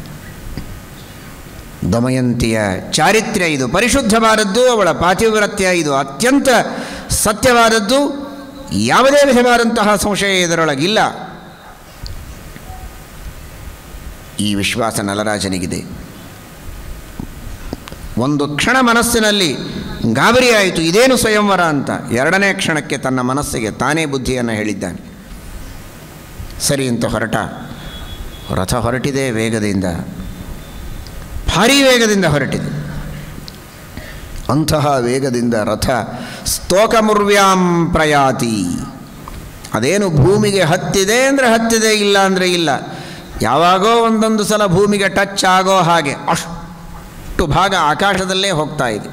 ದಮಯಂತಿಯ ಚಾರಿತ್ರ್ಯ ಇದು ಪರಿಶುದ್ಧವಾದದ್ದು ಅವಳ ಪಾತಿವ್ರತ್ಯ ಇದು ಅತ್ಯಂತ ಸತ್ಯವಾದದ್ದು ಯಾವುದೇ ವಿಧವಾದಂತಹ ಸಂಶಯ ಇದರೊಳಗಿಲ್ಲ ಈ ವಿಶ್ವಾಸ ನಲರಾಜನಿಗಿದೆ ಒಂದು ಕ್ಷಣ ಮನಸ್ಸಿನಲ್ಲಿ ಗಾಬರಿಯಾಯಿತು ಇದೇನು ಸ್ವಯಂವರ ಅಂತ ಎರಡನೇ ಕ್ಷಣಕ್ಕೆ ತನ್ನ ಮನಸ್ಸಿಗೆ ತಾನೇ ಬುದ್ಧಿಯನ್ನು ಹೇಳಿದ್ದಾನೆ ಸರಿ ಅಂತ ಹೊರಟ ರಥ ಹೊರಟಿದೆ ವೇಗದಿಂದ ಭಾರೀ ವೇಗದಿಂದ ಹೊರಟಿದೆ ಅಂತಹ ವೇಗದಿಂದ ರಥ ಸ್ತೋಕಮುರ್ವ್ಯಾಂ ಪ್ರಯಾತಿ ಅದೇನು ಭೂಮಿಗೆ ಹತ್ತಿದೆ ಅಂದರೆ ಹತ್ತಿದೆ ಇಲ್ಲ ಅಂದರೆ ಇಲ್ಲ ಯಾವಾಗೋ ಒಂದೊಂದು ಸಲ ಭೂಮಿಗೆ ಟಚ್ ಆಗೋ ಹಾಗೆ ಅಷ್ಟು ಭಾಗ ಆಕಾಶದಲ್ಲೇ ಹೋಗ್ತಾ ಇದೆ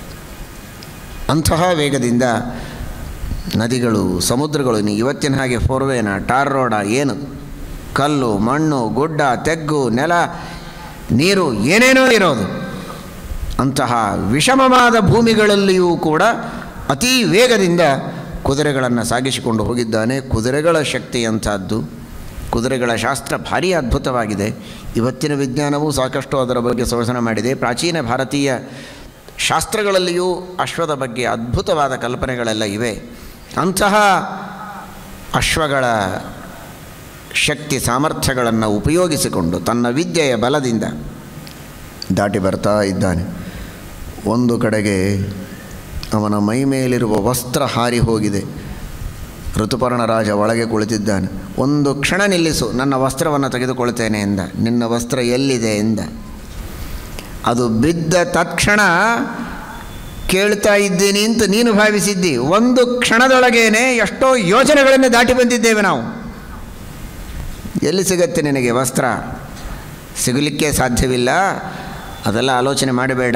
ಅಂತಹ ವೇಗದಿಂದ ನದಿಗಳು ಸಮುದ್ರಗಳು ನೀ ಇವತ್ತಿನ ಹಾಗೆ ಫೋರ್ವೇನ ಟಾರ್ ರೋಡ ಏನು ಕಲ್ಲು ಮಣ್ಣು ಗುಡ್ಡ ತೆಗ್ಗು ನೆಲ ನೀರು ಏನೇನೋ ಇರೋದು ಅಂತಹ ವಿಷಮವಾದ ಭೂಮಿಗಳಲ್ಲಿಯೂ ಕೂಡ ಅತೀ ವೇಗದಿಂದ ಕುದುರೆಗಳನ್ನು ಸಾಗಿಸಿಕೊಂಡು ಹೋಗಿದ್ದಾನೆ ಕುದುರೆಗಳ ಶಕ್ತಿ ಅಂಥದ್ದು ಕುದುರೆಗಳ ಶಾಸ್ತ್ರ ಭಾರಿ ಅದ್ಭುತವಾಗಿದೆ ಇವತ್ತಿನ ವಿಜ್ಞಾನವೂ ಸಾಕಷ್ಟು ಅದರ ಬಗ್ಗೆ ಸಂಶೋಧನೆ ಮಾಡಿದೆ ಪ್ರಾಚೀನ ಭಾರತೀಯ ಶಾಸ್ತ್ರಗಳಲ್ಲಿಯೂ ಅಶ್ವದ ಬಗ್ಗೆ ಅದ್ಭುತವಾದ ಕಲ್ಪನೆಗಳೆಲ್ಲ ಇವೆ ಅಂತಹ ಅಶ್ವಗಳ ಶಕ್ತಿ ಸಾಮರ್ಥ್ಯಗಳನ್ನು ಉಪಯೋಗಿಸಿಕೊಂಡು ತನ್ನ ವಿದ್ಯೆಯ ಬಲದಿಂದ ದಾಟಿ ಬರ್ತಾ ಇದ್ದಾನೆ ಒಂದು ಕಡೆಗೆ ಅವನ ಮೈ ಮೇಲಿರುವ ವಸ್ತ್ರ ಹಾರಿ ಹೋಗಿದೆ ಋತುಪರ್ಣ ರಾಜ ಒಳಗೆ ಕುಳಿತಿದ್ದಾನೆ ಒಂದು ಕ್ಷಣ ನಿಲ್ಲಿಸು ನನ್ನ ವಸ್ತ್ರವನ್ನು ತೆಗೆದುಕೊಳ್ತೇನೆ ಎಂದ ನಿನ್ನ ವಸ್ತ್ರ ಎಲ್ಲಿದೆ ಎಂದ ಅದು ಬಿದ್ದ ತಕ್ಷಣ ಕೇಳ್ತಾ ಇದ್ದೀನಿ ಅಂತ ನೀನು ಭಾವಿಸಿದ್ದಿ ಒಂದು ಕ್ಷಣದೊಳಗೇನೆ ಎಷ್ಟೋ ಯೋಜನೆಗಳನ್ನು ದಾಟಿ ಬಂದಿದ್ದೇವೆ ನಾವು ಎಲ್ಲಿ ಸಿಗತ್ತೆ ನಿನಗೆ ವಸ್ತ್ರ ಸಿಗಲಿಕ್ಕೆ ಸಾಧ್ಯವಿಲ್ಲ ಅದೆಲ್ಲ ಆಲೋಚನೆ ಮಾಡಬೇಡ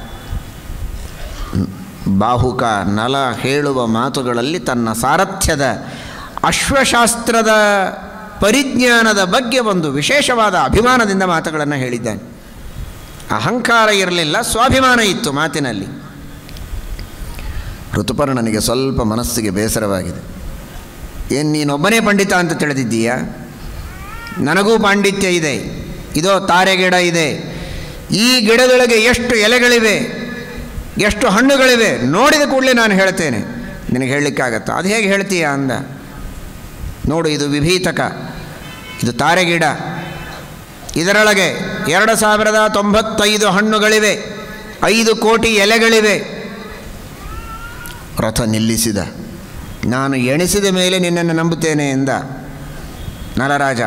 ಬಾಹುಕ ನಲ ಹೇಳುವ ಮಾತುಗಳಲ್ಲಿ ತನ್ನ ಸಾರಥ್ಯದ ಅಶ್ವಶಾಸ್ತ್ರದ ಪರಿಜ್ಞಾನದ ಬಗ್ಗೆ ಒಂದು ವಿಶೇಷವಾದ ಅಭಿಮಾನದಿಂದ ಮಾತುಗಳನ್ನು ಹೇಳಿದ್ದಾನೆ ಅಹಂಕಾರ ಇರಲಿಲ್ಲ ಸ್ವಾಭಿಮಾನ ಇತ್ತು ಮಾತಿನಲ್ಲಿ ಋತುಪರ್ಣನಿಗೆ ಸ್ವಲ್ಪ ಮನಸ್ಸಿಗೆ ಬೇಸರವಾಗಿದೆ ಏನು ನೀನೊಬ್ಬನೇ ಪಂಡಿತ ಅಂತ ತಿಳಿದಿದ್ದೀಯಾ ನನಗೂ ಪಾಂಡಿತ್ಯ ಇದೆ ಇದೋ ತಾರೆ ಗಿಡ ಇದೆ ಈ ಗಿಡದೊಳಗೆ ಎಷ್ಟು ಎಲೆಗಳಿವೆ ಎಷ್ಟು ಹಣ್ಣುಗಳಿವೆ ನೋಡಿದ ಕೂಡಲೇ ನಾನು ಹೇಳ್ತೇನೆ ನಿನಗೆ ಹೇಳಲಿಕ್ಕಾಗತ್ತಾ ಅದು ಹೇಗೆ ಹೇಳ್ತೀಯಾ ಅಂದ ನೋಡು ಇದು ವಿಭೀತಕ ಇದು ತಾರೆ ಗಿಡ ಇದರೊಳಗೆ ಎರಡು ಸಾವಿರದ ತೊಂಬತ್ತೈದು ಹಣ್ಣುಗಳಿವೆ ಐದು ಕೋಟಿ ಎಲೆಗಳಿವೆ ರಥ ನಿಲ್ಲಿಸಿದ ನಾನು ಎಣಿಸಿದ ಮೇಲೆ ನಿನ್ನನ್ನು ನಂಬುತ್ತೇನೆ ಎಂದ ನಲರಾಜ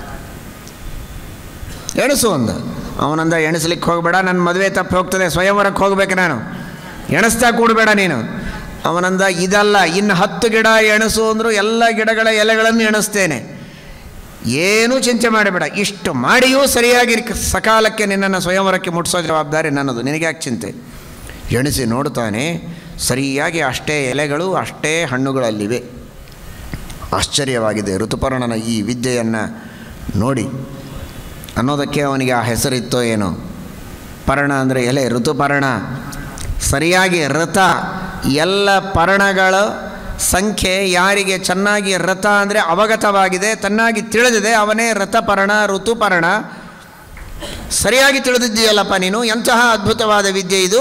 ಎಣಿಸು ಅಂದ ಅವನಂದ ಎಣಿಸ್ಲಿಕ್ಕೆ ಹೋಗಬೇಡ ನನ್ನ ಮದುವೆ ತಪ್ಪಿ ಹೋಗ್ತದೆ ಸ್ವಯಂವರಕ್ಕೆ ಹೋಗ್ಬೇಕು ನಾನು ಎಣಿಸ್ತಾ ಕೂಡಬೇಡ ನೀನು ಅವನಂದ ಇದಲ್ಲ ಇನ್ನು ಹತ್ತು ಗಿಡ ಎಣಸು ಅಂದರು ಎಲ್ಲ ಗಿಡಗಳ ಎಲೆಗಳನ್ನು ಎಣಿಸ್ತೇನೆ ಏನೂ ಚಿಂತೆ ಮಾಡಬೇಡ ಇಷ್ಟು ಮಾಡಿಯೂ ಸರಿಯಾಗಿ ಸಕಾಲಕ್ಕೆ ನಿನ್ನನ್ನು ಸ್ವಯಂವರಕ್ಕೆ ಮುಟ್ಟಿಸೋ ಜವಾಬ್ದಾರಿ ನನ್ನದು ನಿನಗೆ ಯಾಕೆ ಚಿಂತೆ ಎಣಿಸಿ ನೋಡ್ತಾನೆ ಸರಿಯಾಗಿ ಅಷ್ಟೇ ಎಲೆಗಳು ಅಷ್ಟೇ ಹಣ್ಣುಗಳಲ್ಲಿವೆ ಆಶ್ಚರ್ಯವಾಗಿದೆ ಋತುಪರ್ಣನ ಈ ವಿದ್ಯೆಯನ್ನು ನೋಡಿ ಅನ್ನೋದಕ್ಕೆ ಅವನಿಗೆ ಆ ಹೆಸರಿತ್ತೋ ಏನೋ ಪರ್ಣ ಅಂದರೆ ಎಲೆ ಋತುಪರ್ಣ ಸರಿಯಾಗಿ ರಥ ಎಲ್ಲ ಪರ್ಣಗಳ ಸಂಖ್ಯೆ ಯಾರಿಗೆ ಚೆನ್ನಾಗಿ ರಥ ಅಂದರೆ ಅವಗತವಾಗಿದೆ ಚೆನ್ನಾಗಿ ತಿಳಿದಿದೆ ಅವನೇ ರಥಪರ್ಣ ಋತುಪರ್ಣ ಸರಿಯಾಗಿ ತಿಳಿದಿದ್ದೀಯಲ್ಲಪ್ಪ ನೀನು ಎಂತಹ ಅದ್ಭುತವಾದ ವಿದ್ಯೆ ಇದು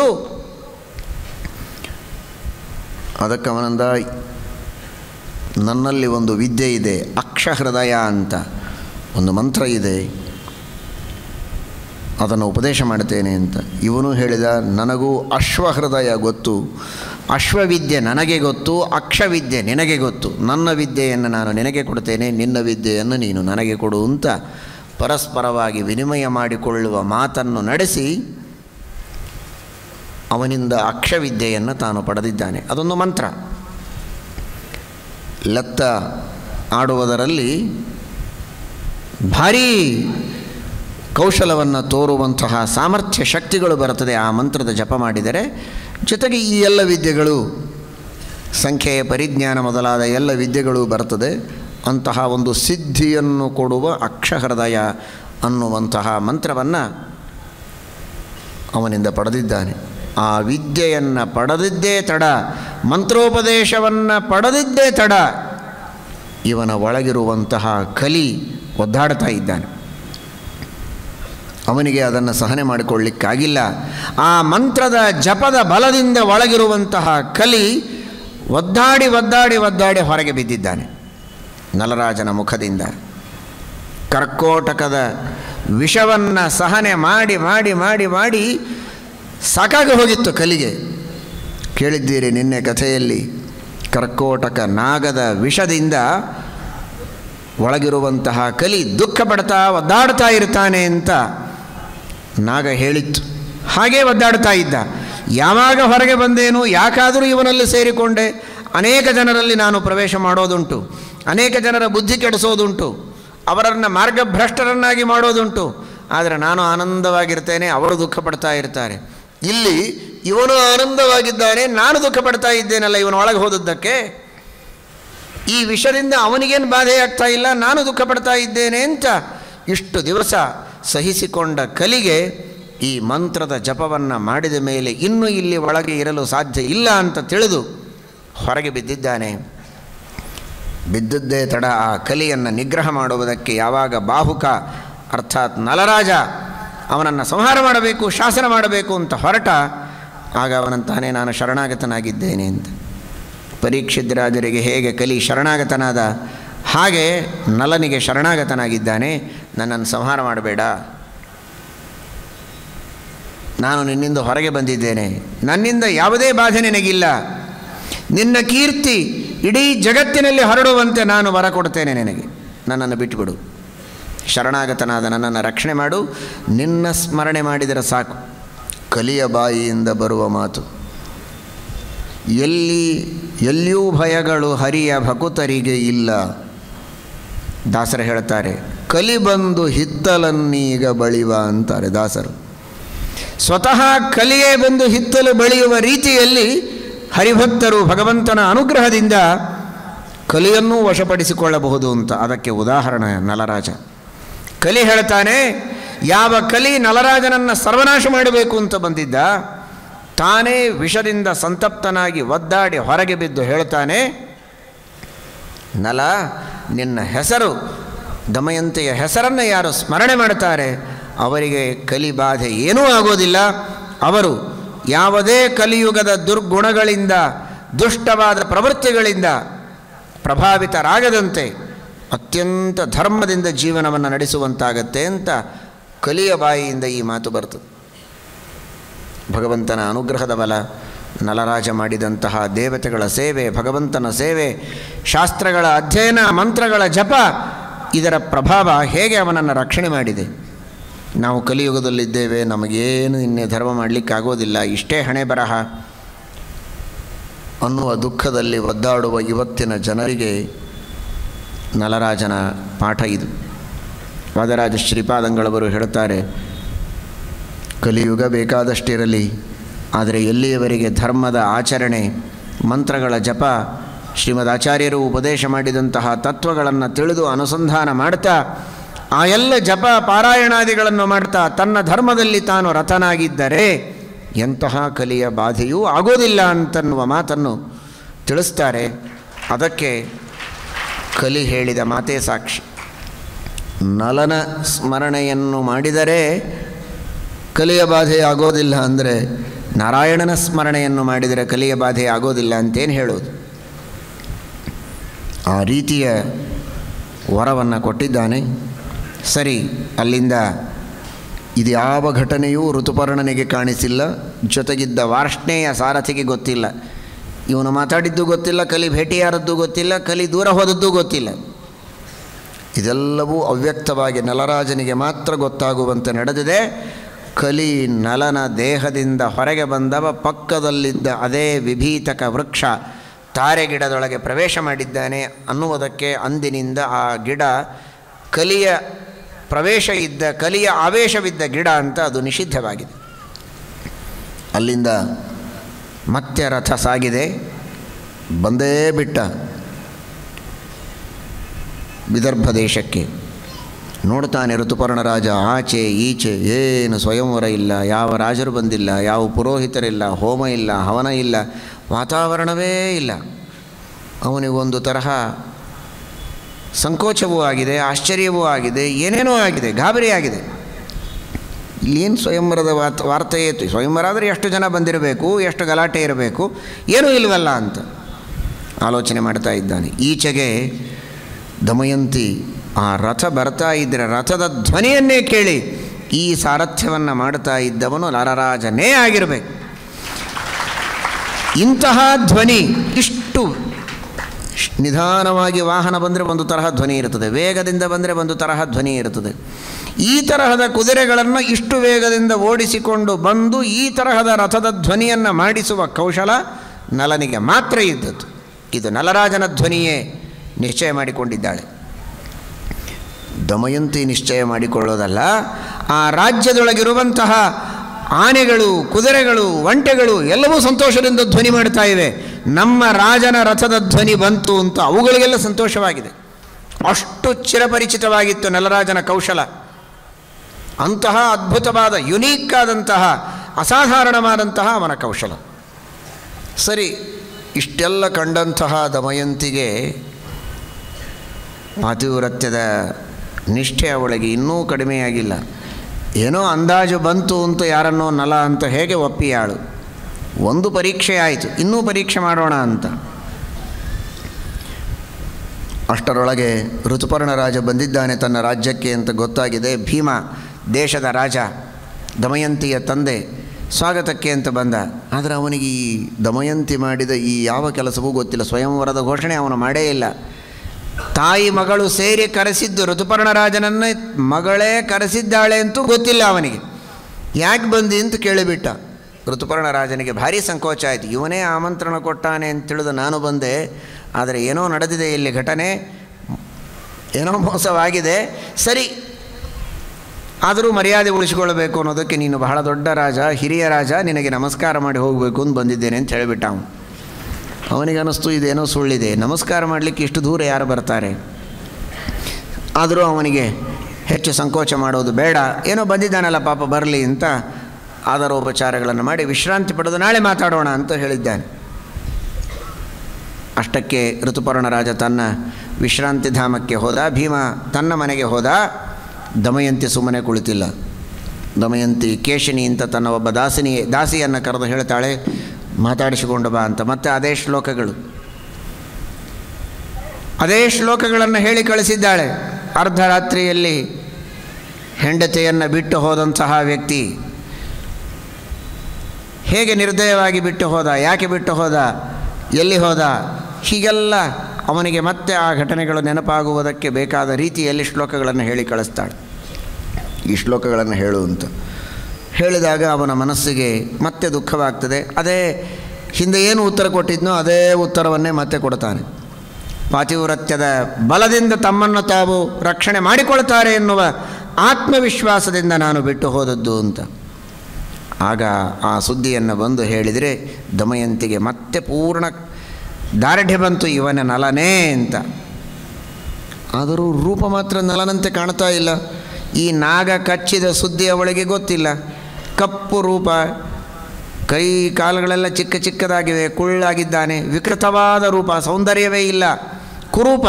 ಅದಕ್ಕೆ ಅವನಂದ ನನ್ನಲ್ಲಿ ಒಂದು ವಿದ್ಯೆ ಇದೆ ಅಕ್ಷಹೃದಯ ಅಂತ ಒಂದು ಮಂತ್ರ ಇದೆ ಅದನ್ನು ಉಪದೇಶ ಮಾಡ್ತೇನೆ ಅಂತ ಇವನು ಹೇಳಿದ ನನಗೂ ಅಶ್ವಹೃದಯ ಗೊತ್ತು ಅಶ್ವವಿದ್ಯೆ ನನಗೆ ಗೊತ್ತು ಅಕ್ಷವಿದ್ಯೆ ನಿನಗೆ ಗೊತ್ತು ನನ್ನ ವಿದ್ಯೆಯನ್ನು ನಾನು ನಿನಗೆ ಕೊಡ್ತೇನೆ ನಿನ್ನ ವಿದ್ಯೆಯನ್ನು ನೀನು ನನಗೆ ಕೊಡು ಅಂತ ಪರಸ್ಪರವಾಗಿ ವಿನಿಮಯ ಮಾಡಿಕೊಳ್ಳುವ ಮಾತನ್ನು ನಡೆಸಿ ಅವನಿಂದ ಅಕ್ಷವಿದ್ಯೆಯನ್ನು ತಾನು ಪಡೆದಿದ್ದಾನೆ ಅದೊಂದು ಮಂತ್ರ ಲೆತ್ತ ಆಡುವುದರಲ್ಲಿ ಭಾರೀ ಕೌಶಲವನ್ನು ತೋರುವಂತಹ ಸಾಮರ್ಥ್ಯ ಶಕ್ತಿಗಳು ಬರುತ್ತದೆ ಆ ಮಂತ್ರದ ಜಪ ಮಾಡಿದರೆ ಜೊತೆಗೆ ಈ ಎಲ್ಲ ವಿದ್ಯೆಗಳು ಸಂಖ್ಯೆಯ ಪರಿಜ್ಞಾನ ಮೊದಲಾದ ಎಲ್ಲ ವಿದ್ಯೆಗಳು ಬರ್ತದೆ ಅಂತಹ ಒಂದು ಸಿದ್ಧಿಯನ್ನು ಕೊಡುವ ಅಕ್ಷಹೃದಯ ಅನ್ನುವಂತಹ ಮಂತ್ರವನ್ನು ಅವನಿಂದ ಪಡೆದಿದ್ದಾನೆ ಆ ವಿದ್ಯೆಯನ್ನು ಪಡೆದಿದ್ದೇ ತಡ ಮಂತ್ರೋಪದೇಶವನ್ನು ಪಡೆದಿದ್ದೇ ತಡ ಇವನ ಒಳಗಿರುವಂತಹ ಕಲಿ ಒದ್ದಾಡ್ತಾ ಇದ್ದಾನೆ ಅವನಿಗೆ ಅದನ್ನು ಸಹನೆ ಮಾಡಿಕೊಳ್ಳಿಕ್ಕಾಗಿಲ್ಲ ಆ ಮಂತ್ರದ ಜಪದ ಬಲದಿಂದ ಒಳಗಿರುವಂತಹ ಕಲಿ ಒದ್ದಾಡಿ ಒದ್ದಾಡಿ ಒದ್ದಾಡಿ ಹೊರಗೆ ಬಿದ್ದಿದ್ದಾನೆ ನಲರಾಜನ ಮುಖದಿಂದ ಕರ್ಕೋಟಕದ ವಿಷವನ್ನು ಸಹನೆ ಮಾಡಿ ಮಾಡಿ ಮಾಡಿ ಮಾಡಿ ಸಾಕಾಗಿ ಹೋಗಿತ್ತು ಕಲಿಗೆ ಕೇಳಿದ್ದೀರಿ ನಿನ್ನೆ ಕಥೆಯಲ್ಲಿ ಕರ್ಕೋಟಕ ನಾಗದ ವಿಷದಿಂದ ಒಳಗಿರುವಂತಹ ಕಲಿ ದುಃಖ ಪಡ್ತಾ ಒದ್ದಾಡ್ತಾ ಇರ್ತಾನೆ ಅಂತ ನಾಗ ಹೇಳಿತ್ತು ಹಾಗೇ ಒದ್ದಾಡ್ತಾ ಇದ್ದ ಯಾವಾಗ ಹೊರಗೆ ಬಂದೇನು ಯಾಕಾದರೂ ಇವನಲ್ಲಿ ಸೇರಿಕೊಂಡೆ ಅನೇಕ ಜನರಲ್ಲಿ ನಾನು ಪ್ರವೇಶ ಮಾಡೋದುಂಟು ಅನೇಕ ಜನರ ಬುದ್ಧಿ ಕೆಡಿಸೋದುಂಟು ಅವರನ್ನು ಮಾರ್ಗಭ್ರಷ್ಟರನ್ನಾಗಿ ಮಾಡೋದುಂಟು ಆದರೆ ನಾನು ಆನಂದವಾಗಿರ್ತೇನೆ ಅವರು ದುಃಖ ಪಡ್ತಾ ಇರ್ತಾರೆ ಇಲ್ಲಿ ಇವನು ಆನಂದವಾಗಿದ್ದಾನೆ ನಾನು ದುಃಖ ಪಡ್ತಾ ಇದ್ದೇನಲ್ಲ ಇವನು ಒಳಗೆ ಹೋದದ್ದಕ್ಕೆ ಈ ವಿಷದಿಂದ ಅವನಿಗೇನು ಬಾಧೆ ಆಗ್ತಾ ಇಲ್ಲ ನಾನು ದುಃಖ ಪಡ್ತಾ ಇದ್ದೇನೆ ಅಂತ ಇಷ್ಟು ದಿವಸ ಸಹಿಸಿಕೊಂಡ ಕಲಿಗೆ ಈ ಮಂತ್ರದ ಜಪವನ್ನು ಮಾಡಿದ ಮೇಲೆ ಇನ್ನೂ ಇಲ್ಲಿ ಒಳಗೆ ಇರಲು ಸಾಧ್ಯ ಇಲ್ಲ ಅಂತ ತಿಳಿದು ಹೊರಗೆ ಬಿದ್ದಿದ್ದಾನೆ ಬಿದ್ದದ್ದೇ ತಡ ಆ ಕಲಿಯನ್ನು ನಿಗ್ರಹ ಮಾಡುವುದಕ್ಕೆ ಯಾವಾಗ ಬಾಹುಕ ಅರ್ಥಾತ್ ನಲರಾಜ ಅವನನ್ನು ಸಂಹಾರ ಮಾಡಬೇಕು ಶಾಸನ ಮಾಡಬೇಕು ಅಂತ ಹೊರಟ ಆಗ ಅವನಂತಾನೆ ನಾನು ಶರಣಾಗತನಾಗಿದ್ದೇನೆ ಅಂತ ಪರೀಕ್ಷಿದ್ರಾಜರಿಗೆ ಹೇಗೆ ಕಲಿ ಶರಣಾಗತನಾದ ಹಾಗೆ ನಲನಿಗೆ ಶರಣಾಗತನಾಗಿದ್ದಾನೆ ನನ್ನನ್ನು ಸಂಹಾರ ಮಾಡಬೇಡ ನಾನು ನಿನ್ನಿಂದ ಹೊರಗೆ ಬಂದಿದ್ದೇನೆ ನನ್ನಿಂದ ಯಾವುದೇ ಬಾಧೆ ನಿನಗಿಲ್ಲ ನಿನ್ನ ಕೀರ್ತಿ ಇಡೀ ಜಗತ್ತಿನಲ್ಲಿ ಹರಡುವಂತೆ ನಾನು ವರ ಕೊಡ್ತೇನೆ ನಿನಗೆ ನನ್ನನ್ನು ಬಿಟ್ಟುಬಿಡು ಶರಣಾಗತನಾದ ನನ್ನನ್ನು ರಕ್ಷಣೆ ಮಾಡು ನಿನ್ನ ಸ್ಮರಣೆ ಮಾಡಿದರೆ ಸಾಕು ಕಲಿಯ ಬಾಯಿಯಿಂದ ಬರುವ ಮಾತು ಎಲ್ಲಿ ಎಲ್ಲಿಯೂ ಭಯಗಳು ಹರಿಯ ಭಕುತರಿಗೆ ಇಲ್ಲ ದಾಸರು ಹೇಳ್ತಾರೆ ಕಲಿ ಬಂದು ಹಿತ್ತಲನ್ನೀಗ ಬಳಿವ ಅಂತಾರೆ ದಾಸರು ಸ್ವತಃ ಕಲಿಯೇ ಬಂದು ಹಿತ್ತಲು ಬೆಳೆಯುವ ರೀತಿಯಲ್ಲಿ ಹರಿಭಕ್ತರು ಭಗವಂತನ ಅನುಗ್ರಹದಿಂದ ಕಲಿಯನ್ನೂ ವಶಪಡಿಸಿಕೊಳ್ಳಬಹುದು ಅಂತ ಅದಕ್ಕೆ ಉದಾಹರಣೆ ನಲರಾಜ ಕಲಿ ಹೇಳ್ತಾನೆ ಯಾವ ಕಲಿ ನಲರಾಜನನ್ನು ಸರ್ವನಾಶ ಮಾಡಬೇಕು ಅಂತ ಬಂದಿದ್ದ ತಾನೇ ವಿಷದಿಂದ ಸಂತಪ್ತನಾಗಿ ಒದ್ದಾಡಿ ಹೊರಗೆ ಬಿದ್ದು ಹೇಳ್ತಾನೆ ನಲ ನಿನ್ನ ಹೆಸರು ದಮಯಂತೆಯ ಹೆಸರನ್ನು ಯಾರು ಸ್ಮರಣೆ ಮಾಡ್ತಾರೆ ಅವರಿಗೆ ಕಲಿ ಬಾಧೆ ಏನೂ ಆಗೋದಿಲ್ಲ ಅವರು ಯಾವುದೇ ಕಲಿಯುಗದ ದುರ್ಗುಣಗಳಿಂದ ದುಷ್ಟವಾದ ಪ್ರವೃತ್ತಿಗಳಿಂದ ಪ್ರಭಾವಿತರಾಗದಂತೆ ಅತ್ಯಂತ ಧರ್ಮದಿಂದ ಜೀವನವನ್ನು ನಡೆಸುವಂತಾಗತ್ತೆ ಅಂತ ಕಲಿಯ ಬಾಯಿಯಿಂದ ಈ ಮಾತು ಬರ್ತದೆ ಭಗವಂತನ ಅನುಗ್ರಹದ ಬಲ ನಲರಾಜ ಮಾಡಿದಂತಹ ದೇವತೆಗಳ ಸೇವೆ ಭಗವಂತನ ಸೇವೆ ಶಾಸ್ತ್ರಗಳ ಅಧ್ಯಯನ ಮಂತ್ರಗಳ ಜಪ ಇದರ ಪ್ರಭಾವ ಹೇಗೆ ಅವನನ್ನು ರಕ್ಷಣೆ ಮಾಡಿದೆ ನಾವು ಕಲಿಯುಗದಲ್ಲಿದ್ದೇವೆ ನಮಗೇನು ಇನ್ನೇ ಧರ್ಮ ಮಾಡಲಿಕ್ಕಾಗೋದಿಲ್ಲ ಇಷ್ಟೇ ಹಣೆ ಬರಹ ಅನ್ನುವ ದುಃಖದಲ್ಲಿ ಒದ್ದಾಡುವ ಇವತ್ತಿನ ಜನರಿಗೆ ನಲರಾಜನ ಪಾಠ ಇದು ವಾದರಾಜ ಶ್ರೀಪಾದಂಗಳವರು ಹೇಳುತ್ತಾರೆ ಕಲಿಯುಗ ಬೇಕಾದಷ್ಟಿರಲಿ ಆದರೆ ಎಲ್ಲಿಯವರೆಗೆ ಧರ್ಮದ ಆಚರಣೆ ಮಂತ್ರಗಳ ಜಪ ಶ್ರೀಮದ್ ಆಚಾರ್ಯರು ಉಪದೇಶ ಮಾಡಿದಂತಹ ತತ್ವಗಳನ್ನು ತಿಳಿದು ಅನುಸಂಧಾನ ಮಾಡ್ತಾ ಆ ಎಲ್ಲ ಜಪ ಪಾರಾಯಣಾದಿಗಳನ್ನು ಮಾಡ್ತಾ ತನ್ನ ಧರ್ಮದಲ್ಲಿ ತಾನು ರಥನಾಗಿದ್ದರೆ ಎಂತಹ ಕಲಿಯ ಬಾಧೆಯೂ ಆಗೋದಿಲ್ಲ ಅಂತನ್ನುವ ಮಾತನ್ನು ತಿಳಿಸ್ತಾರೆ ಅದಕ್ಕೆ ಕಲಿ ಹೇಳಿದ ಮಾತೇ ಸಾಕ್ಷಿ ನಲನ ಸ್ಮರಣೆಯನ್ನು ಮಾಡಿದರೆ ಕಲಿಯ ಬಾಧೆ ಆಗೋದಿಲ್ಲ ಅಂದರೆ ನಾರಾಯಣನ ಸ್ಮರಣೆಯನ್ನು ಮಾಡಿದರೆ ಕಲಿಯ ಬಾಧೆ ಆಗೋದಿಲ್ಲ ಅಂತೇನು ಹೇಳೋದು ಆ ರೀತಿಯ ವರವನ್ನು ಕೊಟ್ಟಿದ್ದಾನೆ ಸರಿ ಅಲ್ಲಿಂದ ಇದು ಯಾವ ಘಟನೆಯೂ ಋತುಪರ್ಣನಿಗೆ ಕಾಣಿಸಿಲ್ಲ ಜೊತೆಗಿದ್ದ ವಾರ್ಷ್ಣೇಯ ಸಾರಥಿಗೆ ಗೊತ್ತಿಲ್ಲ ಇವನು ಮಾತಾಡಿದ್ದು ಗೊತ್ತಿಲ್ಲ ಕಲಿ ಭೇಟಿಯಾದದ್ದು ಗೊತ್ತಿಲ್ಲ ಕಲಿ ದೂರ ಹೋದದ್ದು ಗೊತ್ತಿಲ್ಲ ಇದೆಲ್ಲವೂ ಅವ್ಯಕ್ತವಾಗಿ ನಲರಾಜನಿಗೆ ಮಾತ್ರ ಗೊತ್ತಾಗುವಂತೆ ನಡೆದಿದೆ ಕಲಿ ನಲನ ದೇಹದಿಂದ ಹೊರಗೆ ಬಂದವ ಪಕ್ಕದಲ್ಲಿದ್ದ ಅದೇ ವಿಭೀತಕ ವೃಕ್ಷ ತಾರೆ ಗಿಡದೊಳಗೆ ಪ್ರವೇಶ ಮಾಡಿದ್ದಾನೆ ಅನ್ನುವುದಕ್ಕೆ ಅಂದಿನಿಂದ ಆ ಗಿಡ ಕಲಿಯ ಪ್ರವೇಶ ಇದ್ದ ಕಲಿಯ ಆವೇಶವಿದ್ದ ಗಿಡ ಅಂತ ಅದು ನಿಷಿದ್ಧವಾಗಿದೆ ಅಲ್ಲಿಂದ ಮತ್ತೆ ರಥ ಸಾಗಿದೆ ಬಂದೇ ಬಿಟ್ಟ ವಿದರ್ಭ ದೇಶಕ್ಕೆ ನೋಡ್ತಾನೆ ಋತುಪರ್ಣ ರಾಜ ಆಚೆ ಈಚೆ ಏನು ಸ್ವಯಂವರ ಇಲ್ಲ ಯಾವ ರಾಜರು ಬಂದಿಲ್ಲ ಯಾವ ಪುರೋಹಿತರಿಲ್ಲ ಹೋಮ ಇಲ್ಲ ಹವನ ಇಲ್ಲ ವಾತಾವರಣವೇ ಇಲ್ಲ ಅವನಿಗೊಂದು ತರಹ ಸಂಕೋಚವೂ ಆಗಿದೆ ಆಶ್ಚರ್ಯವೂ ಆಗಿದೆ ಏನೇನೋ ಆಗಿದೆ ಗಾಬರಿ ಆಗಿದೆ ಇಲ್ಲೇನು ಸ್ವಯಂವರದ ವಾರ್ತ ವಾರ್ತೆ ಇತ್ತು ಸ್ವಯಂವರ ಆದರೆ ಎಷ್ಟು ಜನ ಬಂದಿರಬೇಕು ಎಷ್ಟು ಗಲಾಟೆ ಇರಬೇಕು ಏನೂ ಇಲ್ವಲ್ಲ ಅಂತ ಆಲೋಚನೆ ಮಾಡ್ತಾ ಇದ್ದಾನೆ ಈಚೆಗೆ ದಮಯಂತಿ ಆ ರಥ ಬರ್ತಾ ಇದ್ದರೆ ರಥದ ಧ್ವನಿಯನ್ನೇ ಕೇಳಿ ಈ ಸಾರಥ್ಯವನ್ನು ಮಾಡ್ತಾ ಇದ್ದವನು ನರರಾಜನೇ ಆಗಿರಬೇಕು ಇಂತಹ ಧ್ವನಿ ಇಷ್ಟು ನಿಧಾನವಾಗಿ ವಾಹನ ಬಂದರೆ ಒಂದು ತರಹ ಧ್ವನಿ ಇರುತ್ತದೆ ವೇಗದಿಂದ ಬಂದರೆ ಒಂದು ತರಹ ಧ್ವನಿ ಇರುತ್ತದೆ ಈ ತರಹದ ಕುದುರೆಗಳನ್ನು ಇಷ್ಟು ವೇಗದಿಂದ ಓಡಿಸಿಕೊಂಡು ಬಂದು ಈ ತರಹದ ರಥದ ಧ್ವನಿಯನ್ನು ಮಾಡಿಸುವ ಕೌಶಲ ನಲನಿಗೆ ಮಾತ್ರ ಇದ್ದದ್ದು ಇದು ನಲರಾಜನ ಧ್ವನಿಯೇ ನಿಶ್ಚಯ ಮಾಡಿಕೊಂಡಿದ್ದಾಳೆ ದಮಯಂತಿ ನಿಶ್ಚಯ ಮಾಡಿಕೊಳ್ಳೋದಲ್ಲ ಆ ರಾಜ್ಯದೊಳಗಿರುವಂತಹ ಆನೆಗಳು ಕುದುರೆಗಳು ಒಂಟೆಗಳು ಎಲ್ಲವೂ ಸಂತೋಷದಿಂದ ಧ್ವನಿ ಮಾಡ್ತಾ ಇವೆ ನಮ್ಮ ರಾಜನ ರಥದ ಧ್ವನಿ ಬಂತು ಅಂತ ಅವುಗಳಿಗೆಲ್ಲ ಸಂತೋಷವಾಗಿದೆ ಅಷ್ಟು ಚಿರಪರಿಚಿತವಾಗಿತ್ತು ನಲರಾಜನ ಕೌಶಲ ಅಂತಹ ಅದ್ಭುತವಾದ ಯುನೀಕ್ ಆದಂತಹ ಅಸಾಧಾರಣವಾದಂತಹ ಅವನ ಕೌಶಲ ಸರಿ ಇಷ್ಟೆಲ್ಲ ಕಂಡಂತಹ ದಮಯಂತಿಗೆ ಪಾತಿವ್ರತ್ಯದ ನಿಷ್ಠೆ ಅವಳಿಗೆ ಇನ್ನೂ ಕಡಿಮೆಯಾಗಿಲ್ಲ ಏನೋ ಅಂದಾಜು ಬಂತು ಅಂತ ಯಾರನ್ನೋ ನಲ ಅಂತ ಹೇಗೆ ಒಪ್ಪಿಯಾಳು ಒಂದು ಪರೀಕ್ಷೆ ಆಯಿತು ಇನ್ನೂ ಪರೀಕ್ಷೆ ಮಾಡೋಣ ಅಂತ ಅಷ್ಟರೊಳಗೆ ಋತುಪರ್ಣ ರಾಜ ಬಂದಿದ್ದಾನೆ ತನ್ನ ರಾಜ್ಯಕ್ಕೆ ಅಂತ ಗೊತ್ತಾಗಿದೆ ಭೀಮ ದೇಶದ ರಾಜ ದಮಯಂತಿಯ ತಂದೆ ಸ್ವಾಗತಕ್ಕೆ ಅಂತ ಬಂದ ಆದರೆ ಅವನಿಗೆ ಈ ದಮಯಂತಿ ಮಾಡಿದ ಈ ಯಾವ ಕೆಲಸವೂ ಗೊತ್ತಿಲ್ಲ ಸ್ವಯಂವರದ ಘೋಷಣೆ ಅವನು ಮಾಡೇ ಇಲ್ಲ ತಾಯಿ ಮಗಳು ಸೇರಿ ಕರೆಸಿದ್ದು ಋತುಪರ್ಣ ರಾಜನನ್ನೇ ಮಗಳೇ ಕರೆಸಿದ್ದಾಳೆ ಅಂತೂ ಗೊತ್ತಿಲ್ಲ ಅವನಿಗೆ ಯಾಕೆ ಬಂದಿ ಅಂತ ಕೇಳಿಬಿಟ್ಟ ಋತುಪರ್ಣ ರಾಜನಿಗೆ ಭಾರಿ ಸಂಕೋಚ ಆಯಿತು ಇವನೇ ಆಮಂತ್ರಣ ಕೊಟ್ಟಾನೆ ಅಂತ ತಿಳಿದು ನಾನು ಬಂದೆ ಆದರೆ ಏನೋ ನಡೆದಿದೆ ಇಲ್ಲಿ ಘಟನೆ ಏನೋ ಮೋಸವಾಗಿದೆ ಸರಿ ಆದರೂ ಮರ್ಯಾದೆ ಉಳಿಸಿಕೊಳ್ಳಬೇಕು ಅನ್ನೋದಕ್ಕೆ ನೀನು ಬಹಳ ದೊಡ್ಡ ರಾಜ ಹಿರಿಯ ರಾಜ ನಿನಗೆ ನಮಸ್ಕಾರ ಮಾಡಿ ಹೋಗಬೇಕು ಅಂತ ಬಂದಿದ್ದೇನೆ ಅಂತ ಹೇಳಿಬಿಟ್ಟ ಅವನು ಅವನಿಗೆ ಅನ್ನಿಸ್ತು ಇದೇನೋ ಸುಳ್ಳಿದೆ ನಮಸ್ಕಾರ ಮಾಡಲಿಕ್ಕೆ ಇಷ್ಟು ದೂರ ಯಾರು ಬರ್ತಾರೆ ಆದರೂ ಅವನಿಗೆ ಹೆಚ್ಚು ಸಂಕೋಚ ಮಾಡೋದು ಬೇಡ ಏನೋ ಬಂದಿದ್ದಾನಲ್ಲ ಪಾಪ ಬರಲಿ ಅಂತ ಆಧಾರೋಪಚಾರಗಳನ್ನು ಮಾಡಿ ವಿಶ್ರಾಂತಿ ಪಡೆದು ನಾಳೆ ಮಾತಾಡೋಣ ಅಂತ ಹೇಳಿದ್ದಾನೆ ಅಷ್ಟಕ್ಕೆ ಋತುಪರ್ಣ ರಾಜ ತನ್ನ ವಿಶ್ರಾಂತಿ ಧಾಮಕ್ಕೆ ಹೋದ ಭೀಮ ತನ್ನ ಮನೆಗೆ ಹೋದ ದಮಯಂತಿ ಸುಮ್ಮನೆ ಕುಳಿತಿಲ್ಲ ದಮಯಂತಿ ಕೇಶಿನಿ ಅಂತ ತನ್ನ ಒಬ್ಬ ದಾಸಿನಿ ದಾಸಿಯನ್ನು ಕರೆದು ಹೇಳ್ತಾಳೆ ಮಾತಾಡಿಸಿಕೊಂಡು ಬಾ ಅಂತ ಮತ್ತೆ ಅದೇ ಶ್ಲೋಕಗಳು ಅದೇ ಶ್ಲೋಕಗಳನ್ನು ಹೇಳಿ ಕಳಿಸಿದ್ದಾಳೆ ಅರ್ಧರಾತ್ರಿಯಲ್ಲಿ ಹೆಂಡತಿಯನ್ನು ಬಿಟ್ಟು ಹೋದಂತಹ ವ್ಯಕ್ತಿ ಹೇಗೆ ನಿರ್ದಯವಾಗಿ ಬಿಟ್ಟು ಹೋದ ಯಾಕೆ ಬಿಟ್ಟು ಹೋದ ಎಲ್ಲಿ ಹೋದ ಹೀಗೆಲ್ಲ ಅವನಿಗೆ ಮತ್ತೆ ಆ ಘಟನೆಗಳು ನೆನಪಾಗುವುದಕ್ಕೆ ಬೇಕಾದ ರೀತಿಯಲ್ಲಿ ಶ್ಲೋಕಗಳನ್ನು ಹೇಳಿ ಕಳಿಸ್ತಾಳೆ ಈ ಶ್ಲೋಕಗಳನ್ನು ಹೇಳು ಅಂತ ಹೇಳಿದಾಗ ಅವನ ಮನಸ್ಸಿಗೆ ಮತ್ತೆ ದುಃಖವಾಗ್ತದೆ ಅದೇ ಹಿಂದೆ ಏನು ಉತ್ತರ ಕೊಟ್ಟಿದ್ನೋ ಅದೇ ಉತ್ತರವನ್ನೇ ಮತ್ತೆ ಕೊಡ್ತಾನೆ ಪಾತಿವ್ರತ್ಯದ ಬಲದಿಂದ ತಮ್ಮನ್ನು ತಾವು ರಕ್ಷಣೆ ಮಾಡಿಕೊಳ್ತಾರೆ ಎನ್ನುವ ಆತ್ಮವಿಶ್ವಾಸದಿಂದ ನಾನು ಬಿಟ್ಟು ಹೋದದ್ದು ಅಂತ ಆಗ ಆ ಸುದ್ದಿಯನ್ನು ಬಂದು ಹೇಳಿದರೆ ದಮಯಂತಿಗೆ ಮತ್ತೆ ಪೂರ್ಣ ದಾರ್ಢ್ಯ ಬಂತು ಇವನ ನಲನೇ ಅಂತ ಆದರೂ ರೂಪ ಮಾತ್ರ ನಲನಂತೆ ಕಾಣ್ತಾ ಇಲ್ಲ ಈ ನಾಗ ಕಚ್ಚಿದ ಸುದ್ದಿ ಅವಳಿಗೆ ಗೊತ್ತಿಲ್ಲ ಕಪ್ಪು ರೂಪ ಕೈ ಕಾಲುಗಳೆಲ್ಲ ಚಿಕ್ಕ ಚಿಕ್ಕದಾಗಿವೆ ಕುಳ್ಳಾಗಿದ್ದಾನೆ ವಿಕೃತವಾದ ರೂಪ ಸೌಂದರ್ಯವೇ ಇಲ್ಲ ಕುರೂಪ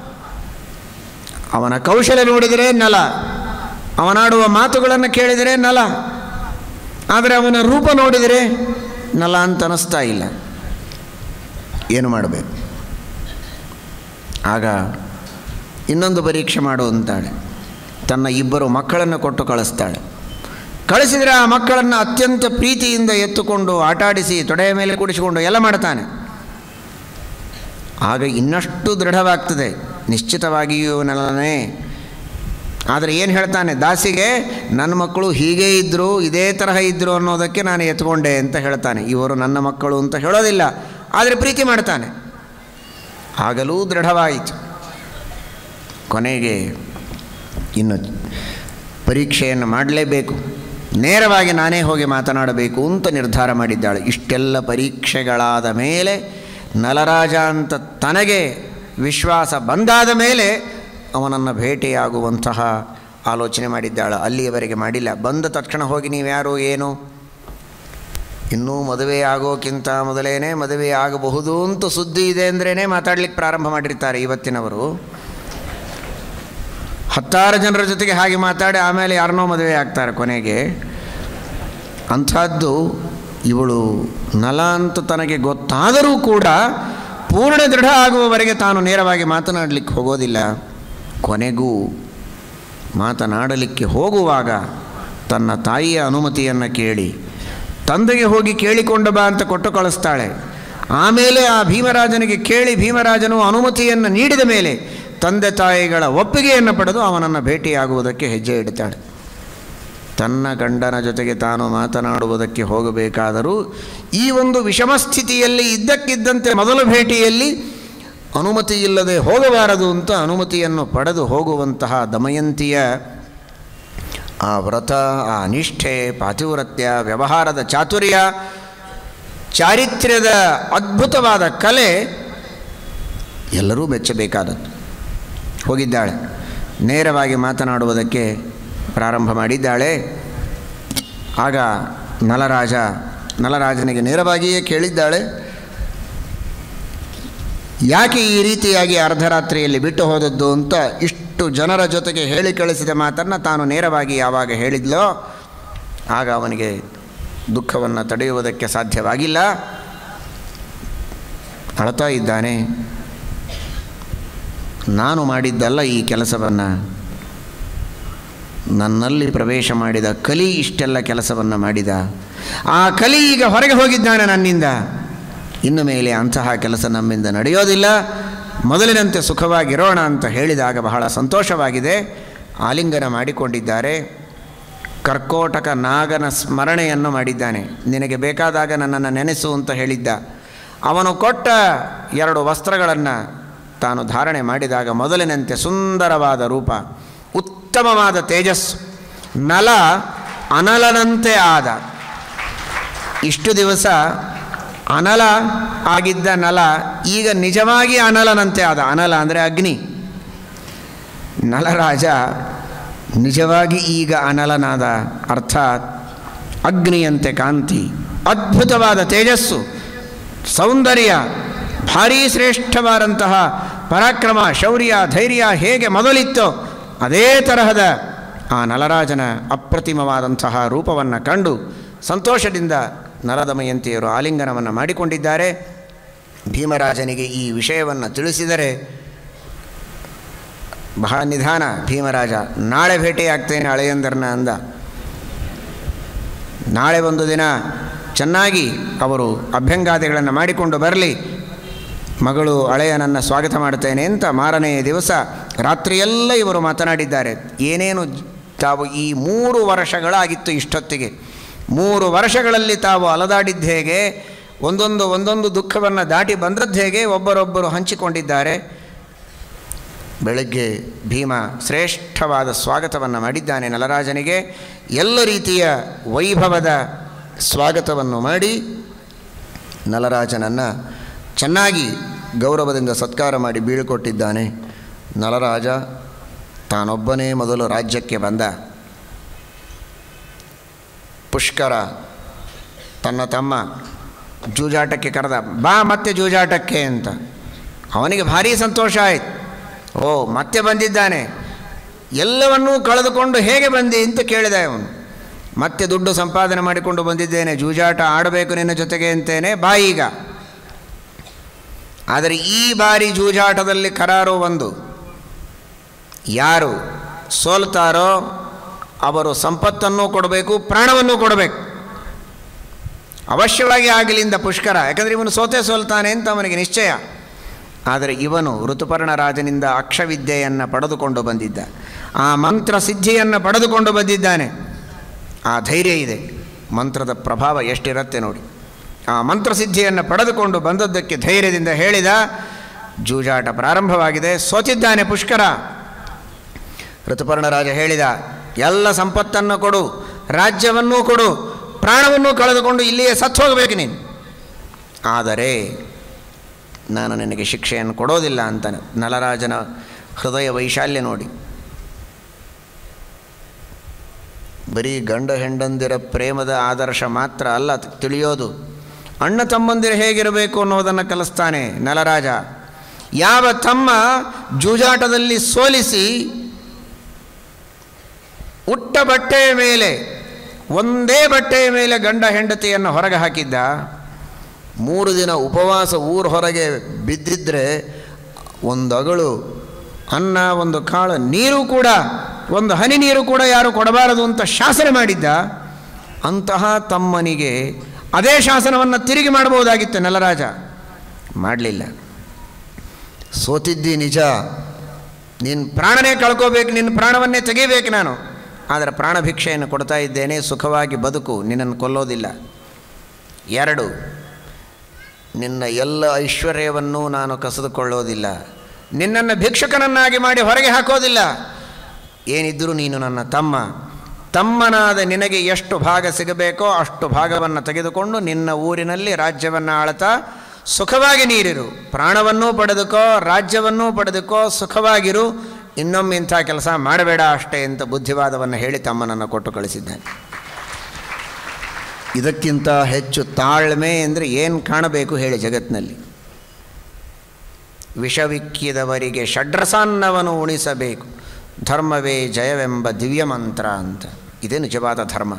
ಅವನ ಕೌಶಲ್ಯ ನೋಡಿದರೆ ನಲ ಅವನಾಡುವ ಮಾತುಗಳನ್ನು ಕೇಳಿದರೆ ನಲ ಆದರೆ ಅವನ ರೂಪ ನೋಡಿದರೆ ನಲ ಅಂತ ಅನ್ನಿಸ್ತಾ ಇಲ್ಲ ಏನು ಮಾಡಬೇಕು ಆಗ ಇನ್ನೊಂದು ಪರೀಕ್ಷೆ ಮಾಡು ಅಂತಾಳೆ ತನ್ನ ಇಬ್ಬರು ಮಕ್ಕಳನ್ನು ಕೊಟ್ಟು ಕಳಿಸ್ತಾಳೆ ಕಳಿಸಿದರೆ ಆ ಮಕ್ಕಳನ್ನು ಅತ್ಯಂತ ಪ್ರೀತಿಯಿಂದ ಎತ್ತುಕೊಂಡು ಆಟಾಡಿಸಿ ತೊಡೆಯ ಮೇಲೆ ಕೂಡಿಸಿಕೊಂಡು ಎಲ್ಲ ಮಾಡ್ತಾನೆ ಆಗ ಇನ್ನಷ್ಟು ದೃಢವಾಗ್ತದೆ ನಿಶ್ಚಿತವಾಗಿಯೂ ಇವನಲ್ಲನೇ ಆದರೆ ಏನು ಹೇಳ್ತಾನೆ ದಾಸಿಗೆ ನನ್ನ ಮಕ್ಕಳು ಹೀಗೇ ಇದ್ದರು ಇದೇ ತರಹ ಇದ್ದರು ಅನ್ನೋದಕ್ಕೆ ನಾನು ಎತ್ಕೊಂಡೆ ಅಂತ ಹೇಳ್ತಾನೆ ಇವರು ನನ್ನ ಮಕ್ಕಳು ಅಂತ ಹೇಳೋದಿಲ್ಲ ಆದರೆ ಪ್ರೀತಿ ಮಾಡ್ತಾನೆ ಆಗಲೂ ದೃಢವಾಯಿತು ಕೊನೆಗೆ ಇನ್ನು ಪರೀಕ್ಷೆಯನ್ನು ಮಾಡಲೇಬೇಕು ನೇರವಾಗಿ ನಾನೇ ಹೋಗಿ ಮಾತನಾಡಬೇಕು ಅಂತ ನಿರ್ಧಾರ ಮಾಡಿದ್ದಾಳೆ ಇಷ್ಟೆಲ್ಲ ಪರೀಕ್ಷೆಗಳಾದ ಮೇಲೆ ನಲರಾಜ ಅಂತ ತನಗೆ ವಿಶ್ವಾಸ ಬಂದಾದ ಮೇಲೆ ಅವನನ್ನು ಭೇಟಿಯಾಗುವಂತಹ ಆಲೋಚನೆ ಮಾಡಿದ್ದಾಳೆ ಅಲ್ಲಿಯವರೆಗೆ ಮಾಡಿಲ್ಲ ಬಂದ ತಕ್ಷಣ ಹೋಗಿ ನೀವ್ಯಾರು ಏನು ಇನ್ನೂ ಮದುವೆ ಆಗೋಕ್ಕಿಂತ ಮೊದಲೇನೆ ಮದುವೆ ಆಗಬಹುದು ಅಂತ ಸುದ್ದಿ ಇದೆ ಅಂದ್ರೇ ಮಾತಾಡ್ಲಿಕ್ಕೆ ಪ್ರಾರಂಭ ಮಾಡಿರ್ತಾರೆ ಇವತ್ತಿನವರು ಹತ್ತಾರು ಜನರ ಜೊತೆಗೆ ಹಾಗೆ ಮಾತಾಡಿ ಆಮೇಲೆ ಯಾರನ್ನೋ ಮದುವೆ ಆಗ್ತಾರೆ ಕೊನೆಗೆ ಅಂಥದ್ದು ಇವಳು ನಲ ಅಂತ ತನಗೆ ಗೊತ್ತಾದರೂ ಕೂಡ ಪೂರ್ಣ ದೃಢ ಆಗುವವರೆಗೆ ತಾನು ನೇರವಾಗಿ ಮಾತನಾಡಲಿಕ್ಕೆ ಹೋಗೋದಿಲ್ಲ ಕೊನೆಗೂ ಮಾತನಾಡಲಿಕ್ಕೆ ಹೋಗುವಾಗ ತನ್ನ ತಾಯಿಯ ಅನುಮತಿಯನ್ನು ಕೇಳಿ ತಂದೆಗೆ ಹೋಗಿ ಕೇಳಿಕೊಂಡು ಬಾ ಅಂತ ಕೊಟ್ಟು ಕಳಿಸ್ತಾಳೆ ಆಮೇಲೆ ಆ ಭೀಮರಾಜನಿಗೆ ಕೇಳಿ ಭೀಮರಾಜನು ಅನುಮತಿಯನ್ನು ನೀಡಿದ ಮೇಲೆ ತಂದೆ ತಾಯಿಗಳ ಒಪ್ಪಿಗೆಯನ್ನು ಪಡೆದು ಅವನನ್ನು ಭೇಟಿಯಾಗುವುದಕ್ಕೆ ಹೆಜ್ಜೆ ಇಡ್ತಾಳೆ ತನ್ನ ಗಂಡನ ಜೊತೆಗೆ ತಾನು ಮಾತನಾಡುವುದಕ್ಕೆ ಹೋಗಬೇಕಾದರೂ ಈ ಒಂದು ವಿಷಮ ಸ್ಥಿತಿಯಲ್ಲಿ ಇದ್ದಕ್ಕಿದ್ದಂತೆ ಮೊದಲ ಭೇಟಿಯಲ್ಲಿ ಅನುಮತಿ ಇಲ್ಲದೆ ಹೋಗಬಾರದು ಅಂತ ಅನುಮತಿಯನ್ನು ಪಡೆದು ಹೋಗುವಂತಹ ದಮಯಂತಿಯ ಆ ವ್ರತ ಆ ನಿಷ್ಠೆ ಪಾತಿವ್ರತ್ಯ ವ್ಯವಹಾರದ ಚಾತುರ್ಯ ಚಾರಿತ್ರ್ಯದ ಅದ್ಭುತವಾದ ಕಲೆ ಎಲ್ಲರೂ ಮೆಚ್ಚಬೇಕಾದದ್ದು ಹೋಗಿದ್ದಾಳೆ ನೇರವಾಗಿ ಮಾತನಾಡುವುದಕ್ಕೆ ಪ್ರಾರಂಭ ಮಾಡಿದ್ದಾಳೆ ಆಗ ನಲರಾಜ ನಲರಾಜನಿಗೆ ನೇರವಾಗಿಯೇ ಕೇಳಿದ್ದಾಳೆ ಯಾಕೆ ಈ ರೀತಿಯಾಗಿ ಅರ್ಧರಾತ್ರಿಯಲ್ಲಿ ಬಿಟ್ಟು ಹೋದದ್ದು ಅಂತ ಇಷ್ಟು ಜನರ ಜೊತೆಗೆ ಹೇಳಿ ಕಳಿಸಿದ ಮಾತನ್ನು ತಾನು ನೇರವಾಗಿ ಯಾವಾಗ ಹೇಳಿದ್ಲೋ ಆಗ ಅವನಿಗೆ ದುಃಖವನ್ನು ತಡೆಯುವುದಕ್ಕೆ ಸಾಧ್ಯವಾಗಿಲ್ಲ ಅಳ್ತಾ ಇದ್ದಾನೆ ನಾನು ಮಾಡಿದ್ದಲ್ಲ ಈ ಕೆಲಸವನ್ನು ನನ್ನಲ್ಲಿ ಪ್ರವೇಶ ಮಾಡಿದ ಕಲಿ ಇಷ್ಟೆಲ್ಲ ಕೆಲಸವನ್ನು ಮಾಡಿದ ಆ ಕಲಿ ಈಗ ಹೊರಗೆ ಹೋಗಿದ್ದಾನೆ ನನ್ನಿಂದ ಇನ್ನು ಮೇಲೆ ಅಂತಹ ಕೆಲಸ ನಮ್ಮಿಂದ ನಡೆಯೋದಿಲ್ಲ ಮೊದಲಿನಂತೆ ಸುಖವಾಗಿರೋಣ ಅಂತ ಹೇಳಿದಾಗ ಬಹಳ ಸಂತೋಷವಾಗಿದೆ ಆಲಿಂಗನ ಮಾಡಿಕೊಂಡಿದ್ದಾರೆ ಕರ್ಕೋಟಕ ನಾಗನ ಸ್ಮರಣೆಯನ್ನು ಮಾಡಿದ್ದಾನೆ ನಿನಗೆ ಬೇಕಾದಾಗ ನನ್ನನ್ನು ನೆನೆಸು ಅಂತ ಹೇಳಿದ್ದ ಅವನು ಕೊಟ್ಟ ಎರಡು ವಸ್ತ್ರಗಳನ್ನು ತಾನು ಧಾರಣೆ ಮಾಡಿದಾಗ ಮೊದಲಿನಂತೆ ಸುಂದರವಾದ ರೂಪ ಉತ್ತಮವಾದ ತೇಜಸ್ಸು ನಲ ಅನಲನಂತೆ ಆದ ಇಷ್ಟು ದಿವಸ ಅನಲ ಆಗಿದ್ದ ನಲ ಈಗ ನಿಜವಾಗಿ ಅನಲನಂತೆ ಆದ ಅನಲ ಅಂದರೆ ಅಗ್ನಿ ನಲರಾಜ ನಿಜವಾಗಿ ಈಗ ಅನಲನಾದ ಅರ್ಥಾತ್ ಅಗ್ನಿಯಂತೆ ಕಾಂತಿ ಅದ್ಭುತವಾದ ತೇಜಸ್ಸು ಸೌಂದರ್ಯ ಭಾರೀ ಶ್ರೇಷ್ಠವಾದಂತಹ ಪರಾಕ್ರಮ ಶೌರ್ಯ ಧೈರ್ಯ ಹೇಗೆ ಮೊದಲಿತ್ತೋ ಅದೇ ತರಹದ ಆ ನಲರಾಜನ ಅಪ್ರತಿಮವಾದಂತಹ ರೂಪವನ್ನು ಕಂಡು ಸಂತೋಷದಿಂದ ನರದಮಯಂತಿಯರು ಆಲಿಂಗನವನ್ನು ಮಾಡಿಕೊಂಡಿದ್ದಾರೆ ಭೀಮರಾಜನಿಗೆ ಈ ವಿಷಯವನ್ನು ತಿಳಿಸಿದರೆ ಬಹಳ ನಿಧಾನ ಭೀಮರಾಜ ನಾಳೆ ಭೇಟಿಯಾಗ್ತೇನೆ ಹಳೆಯಂದರ್ನ ಅಂದ ನಾಳೆ ಒಂದು ದಿನ ಚೆನ್ನಾಗಿ ಅವರು ಅಭ್ಯಂಗಾದಿಗಳನ್ನು ಮಾಡಿಕೊಂಡು ಬರಲಿ ಮಗಳು ಹಳೆಯನನ್ನು ಸ್ವಾಗತ ಮಾಡ್ತೇನೆ ಅಂತ ಮಾರನೆಯ ದಿವಸ ರಾತ್ರಿಯೆಲ್ಲ ಇವರು ಮಾತನಾಡಿದ್ದಾರೆ ಏನೇನು ತಾವು ಈ ಮೂರು ವರ್ಷಗಳಾಗಿತ್ತು ಇಷ್ಟೊತ್ತಿಗೆ ಮೂರು ವರ್ಷಗಳಲ್ಲಿ ತಾವು ಅಲದಾಡಿದ್ದು ಹೇಗೆ ಒಂದೊಂದು ಒಂದೊಂದು ದುಃಖವನ್ನು ದಾಟಿ ಬಂದದ್ದು ಹೇಗೆ ಒಬ್ಬರೊಬ್ಬರು ಹಂಚಿಕೊಂಡಿದ್ದಾರೆ ಬೆಳಗ್ಗೆ ಭೀಮ ಶ್ರೇಷ್ಠವಾದ ಸ್ವಾಗತವನ್ನು ಮಾಡಿದ್ದಾನೆ ನಲರಾಜನಿಗೆ ಎಲ್ಲ ರೀತಿಯ ವೈಭವದ ಸ್ವಾಗತವನ್ನು ಮಾಡಿ ನಲರಾಜನನ್ನು ಚೆನ್ನಾಗಿ ಗೌರವದಿಂದ ಸತ್ಕಾರ ಮಾಡಿ ಬೀಳ್ಕೊಟ್ಟಿದ್ದಾನೆ ನಲರಾಜ ತಾನೊಬ್ಬನೇ ಮೊದಲು ರಾಜ್ಯಕ್ಕೆ ಬಂದ ಪುಷ್ಕರ ತನ್ನ ತಮ್ಮ ಜೂಜಾಟಕ್ಕೆ ಕರೆದ ಬಾ ಮತ್ತೆ ಜೂಜಾಟಕ್ಕೆ ಅಂತ ಅವನಿಗೆ ಭಾರೀ ಸಂತೋಷ ಆಯಿತು ಓ ಮತ್ತೆ ಬಂದಿದ್ದಾನೆ ಎಲ್ಲವನ್ನೂ ಕಳೆದುಕೊಂಡು ಹೇಗೆ ಬಂದಿ ಅಂತ ಕೇಳಿದ ಅವನು ಮತ್ತೆ ದುಡ್ಡು ಸಂಪಾದನೆ ಮಾಡಿಕೊಂಡು ಬಂದಿದ್ದೇನೆ ಜೂಜಾಟ ಆಡಬೇಕು ನಿನ್ನ ಜೊತೆಗೆ ಅಂತೇನೆ ಬಾ ಈಗ ಆದರೆ ಈ ಬಾರಿ ಜೂಜಾಟದಲ್ಲಿ ಕರಾರು ಒಂದು ಯಾರು ಸೋಲ್ತಾರೋ ಅವರು ಸಂಪತ್ತನ್ನು ಕೊಡಬೇಕು ಪ್ರಾಣವನ್ನು ಕೊಡಬೇಕು ಅವಶ್ಯವಾಗಿ ಆಗಲಿಂದ ಪುಷ್ಕರ ಯಾಕಂದರೆ ಇವನು ಸೋತೆ ಸೋಲ್ತಾನೆ ಅಂತ ಅವನಿಗೆ ನಿಶ್ಚಯ ಆದರೆ ಇವನು ಋತುಪರ್ಣ ರಾಜನಿಂದ ಅಕ್ಷವಿದ್ಯೆಯನ್ನು ಪಡೆದುಕೊಂಡು ಬಂದಿದ್ದ ಆ ಮಂತ್ರ ಸಿದ್ಧಿಯನ್ನು ಪಡೆದುಕೊಂಡು ಬಂದಿದ್ದಾನೆ ಆ ಧೈರ್ಯ ಇದೆ ಮಂತ್ರದ ಪ್ರಭಾವ ಎಷ್ಟಿರುತ್ತೆ ನೋಡಿ ಆ ಮಂತ್ರಸಿದ್ಧಿಯನ್ನು ಪಡೆದುಕೊಂಡು ಬಂದದ್ದಕ್ಕೆ ಧೈರ್ಯದಿಂದ ಹೇಳಿದ ಜೂಜಾಟ ಪ್ರಾರಂಭವಾಗಿದೆ ಸೋತಿದ್ದಾನೆ ಪುಷ್ಕರ ಋತುಪರ್ಣರಾಜ ಹೇಳಿದ ಎಲ್ಲ ಸಂಪತ್ತನ್ನು ಕೊಡು ರಾಜ್ಯವನ್ನೂ ಕೊಡು ಪ್ರಾಣವನ್ನೂ ಕಳೆದುಕೊಂಡು ಇಲ್ಲಿಯೇ ಸತ್ತು ಹೋಗಬೇಕು ನೀನು ಆದರೆ ನಾನು ನಿನಗೆ ಶಿಕ್ಷೆಯನ್ನು ಕೊಡೋದಿಲ್ಲ ಅಂತ ನಲರಾಜನ ಹೃದಯ ವೈಶಾಲ್ಯ ನೋಡಿ ಬರೀ ಗಂಡ ಹೆಂಡಂದಿರ ಪ್ರೇಮದ ಆದರ್ಶ ಮಾತ್ರ ಅಲ್ಲ ತಿಳಿಯೋದು ಅಣ್ಣ ತಮ್ಮಂದಿರು ಹೇಗಿರಬೇಕು ಅನ್ನೋದನ್ನು ಕಲಿಸ್ತಾನೆ ನಲರಾಜ ಯಾವ ತಮ್ಮ ಜೂಜಾಟದಲ್ಲಿ ಸೋಲಿಸಿ ಉಟ್ಟ ಬಟ್ಟೆಯ ಮೇಲೆ ಒಂದೇ ಬಟ್ಟೆಯ ಮೇಲೆ ಗಂಡ ಹೆಂಡತಿಯನ್ನು ಹೊರಗೆ ಹಾಕಿದ್ದ ಮೂರು ದಿನ ಉಪವಾಸ ಊರು ಹೊರಗೆ ಬಿದ್ದಿದ್ದರೆ ಒಂದು ಅಗಳು ಅನ್ನ ಒಂದು ಕಾಳು ನೀರು ಕೂಡ ಒಂದು ಹನಿ ನೀರು ಕೂಡ ಯಾರು ಕೊಡಬಾರದು ಅಂತ ಶಾಸನ ಮಾಡಿದ್ದ ಅಂತಹ ತಮ್ಮನಿಗೆ ಅದೇ ಶಾಸನವನ್ನು ತಿರುಗಿ ಮಾಡಬಹುದಾಗಿತ್ತು ನಲರಾಜ ಮಾಡಲಿಲ್ಲ ಸೋತಿದ್ದಿ ನಿಜ ನಿನ್ನ ಪ್ರಾಣನೇ ಕಳ್ಕೋಬೇಕು ನಿನ್ನ ಪ್ರಾಣವನ್ನೇ ತೆಗಿಬೇಕು ನಾನು ಆದರೆ ಪ್ರಾಣ ಭಿಕ್ಷೆಯನ್ನು ಕೊಡ್ತಾ ಇದ್ದೇನೆ ಸುಖವಾಗಿ ಬದುಕು ನಿನ್ನನ್ನು ಕೊಲ್ಲೋದಿಲ್ಲ ಎರಡು ನಿನ್ನ ಎಲ್ಲ ಐಶ್ವರ್ಯವನ್ನು ನಾನು ಕಸಿದುಕೊಳ್ಳೋದಿಲ್ಲ ನಿನ್ನನ್ನು ಭಿಕ್ಷುಕನನ್ನಾಗಿ ಮಾಡಿ ಹೊರಗೆ ಹಾಕೋದಿಲ್ಲ ಏನಿದ್ದರೂ ನೀನು ನನ್ನ ತಮ್ಮ ತಮ್ಮನಾದ ನಿನಗೆ ಎಷ್ಟು ಭಾಗ ಸಿಗಬೇಕೋ ಅಷ್ಟು ಭಾಗವನ್ನು ತೆಗೆದುಕೊಂಡು ನಿನ್ನ ಊರಿನಲ್ಲಿ ರಾಜ್ಯವನ್ನು ಆಳ್ತಾ ಸುಖವಾಗಿ ನೀರಿರು ಪ್ರಾಣವನ್ನೂ ಪಡೆದುಕೋ ರಾಜ್ಯವನ್ನೂ ಪಡೆದುಕೋ ಸುಖವಾಗಿರು ಇನ್ನೊಮ್ಮೆ ಇಂಥ ಕೆಲಸ ಮಾಡಬೇಡ ಅಷ್ಟೇ ಅಂತ ಬುದ್ಧಿವಾದವನ್ನು ಹೇಳಿ ತಮ್ಮನನ್ನು ಕೊಟ್ಟು ಕಳಿಸಿದ್ದಾನೆ ಇದಕ್ಕಿಂತ ಹೆಚ್ಚು ತಾಳ್ಮೆ ಅಂದರೆ ಏನು ಕಾಣಬೇಕು ಹೇಳಿ ಜಗತ್ತಿನಲ್ಲಿ ವಿಷವಿಕ್ಕಿದವರಿಗೆ ಷಡ್ರಸಾನ್ನವನ್ನು ಉಣಿಸಬೇಕು ಧರ್ಮವೇ ಜಯವೆಂಬ ದಿವ್ಯ ಮಂತ್ರ ಅಂತ ಇದೇ ನಿಜವಾದ ಧರ್ಮ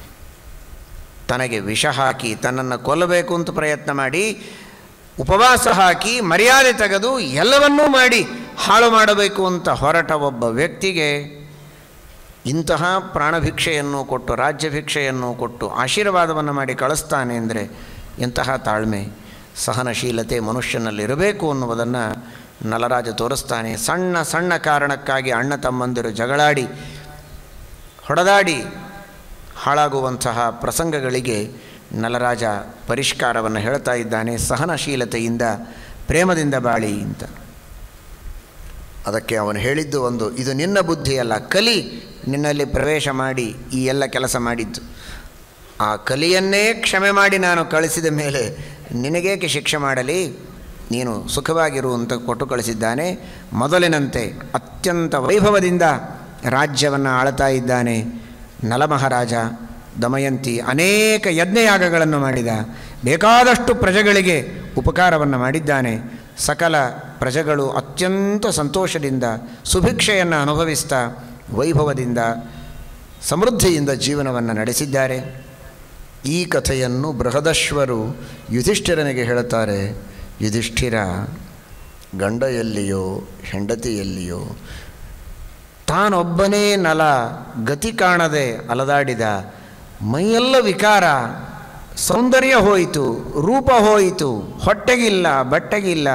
ತನಗೆ ವಿಷ ಹಾಕಿ ತನ್ನನ್ನು ಕೊಲ್ಲಬೇಕು ಅಂತ ಪ್ರಯತ್ನ ಮಾಡಿ ಉಪವಾಸ ಹಾಕಿ ಮರ್ಯಾದೆ ತೆಗೆದು ಎಲ್ಲವನ್ನೂ ಮಾಡಿ ಹಾಳು ಮಾಡಬೇಕು ಅಂತ ಹೊರಟ ಒಬ್ಬ ವ್ಯಕ್ತಿಗೆ ಇಂತಹ ಪ್ರಾಣಭಿಕ್ಷೆಯನ್ನು ಕೊಟ್ಟು ರಾಜ್ಯ ಭಿಕ್ಷೆಯನ್ನು ಕೊಟ್ಟು ಆಶೀರ್ವಾದವನ್ನು ಮಾಡಿ ಕಳಿಸ್ತಾನೆ ಅಂದರೆ ಎಂತಹ ತಾಳ್ಮೆ ಸಹನಶೀಲತೆ ಮನುಷ್ಯನಲ್ಲಿರಬೇಕು ಅನ್ನುವುದನ್ನು ನಲರಾಜ ತೋರಿಸ್ತಾನೆ ಸಣ್ಣ ಸಣ್ಣ ಕಾರಣಕ್ಕಾಗಿ ಅಣ್ಣ ತಮ್ಮಂದಿರು ಜಗಳಾಡಿ ಹೊಡೆದಾಡಿ ಹಾಳಾಗುವಂತಹ ಪ್ರಸಂಗಗಳಿಗೆ ನಲರಾಜ ಪರಿಷ್ಕಾರವನ್ನು ಹೇಳ್ತಾ ಇದ್ದಾನೆ ಸಹನಶೀಲತೆಯಿಂದ ಪ್ರೇಮದಿಂದ ಬಾಳಿ ಅಂತ ಅದಕ್ಕೆ ಅವನು ಹೇಳಿದ್ದು ಒಂದು ಇದು ನಿನ್ನ ಬುದ್ಧಿಯಲ್ಲ ಕಲಿ ನಿನ್ನಲ್ಲಿ ಪ್ರವೇಶ ಮಾಡಿ ಈ ಎಲ್ಲ ಕೆಲಸ ಮಾಡಿದ್ದು ಆ ಕಲಿಯನ್ನೇ ಕ್ಷಮೆ ಮಾಡಿ ನಾನು ಕಳಿಸಿದ ಮೇಲೆ ನಿನಗೇಕೆ ಶಿಕ್ಷೆ ಮಾಡಲಿ ನೀನು ಸುಖವಾಗಿರು ಅಂತ ಕೊಟ್ಟು ಕಳಿಸಿದ್ದಾನೆ ಮೊದಲಿನಂತೆ ಅತ್ಯಂತ ವೈಭವದಿಂದ ರಾಜ್ಯವನ್ನು ಆಳ್ತಾ ಇದ್ದಾನೆ ನಲಮಹಾರಾಜ ದಮಯಂತಿ ಅನೇಕ ಯಜ್ಞಯಾಗಗಳನ್ನು ಮಾಡಿದ ಬೇಕಾದಷ್ಟು ಪ್ರಜೆಗಳಿಗೆ ಉಪಕಾರವನ್ನು ಮಾಡಿದ್ದಾನೆ ಸಕಲ ಪ್ರಜೆಗಳು ಅತ್ಯಂತ ಸಂತೋಷದಿಂದ ಸುಭಿಕ್ಷೆಯನ್ನು ಅನುಭವಿಸ್ತಾ ವೈಭವದಿಂದ ಸಮೃದ್ಧಿಯಿಂದ ಜೀವನವನ್ನು ನಡೆಸಿದ್ದಾರೆ ಈ ಕಥೆಯನ್ನು ಬೃಹದಶ್ವರು ಯುಧಿಷ್ಠಿರನಿಗೆ ಹೇಳುತ್ತಾರೆ ಯುಧಿಷ್ಠಿರ ಗಂಡ ಎಲ್ಲಿಯೋ ಹೆಂಡತಿ ಎಲ್ಲಿಯೋ ತಾನೊಬ್ಬನೇ ನಲ ಗತಿ ಕಾಣದೆ ಅಲದಾಡಿದ ಮೈಯೆಲ್ಲ ವಿಕಾರ ಸೌಂದರ್ಯ ಹೋಯಿತು ರೂಪ ಹೋಯಿತು ಹೊಟ್ಟೆಗಿಲ್ಲ ಬಟ್ಟೆಗಿಲ್ಲ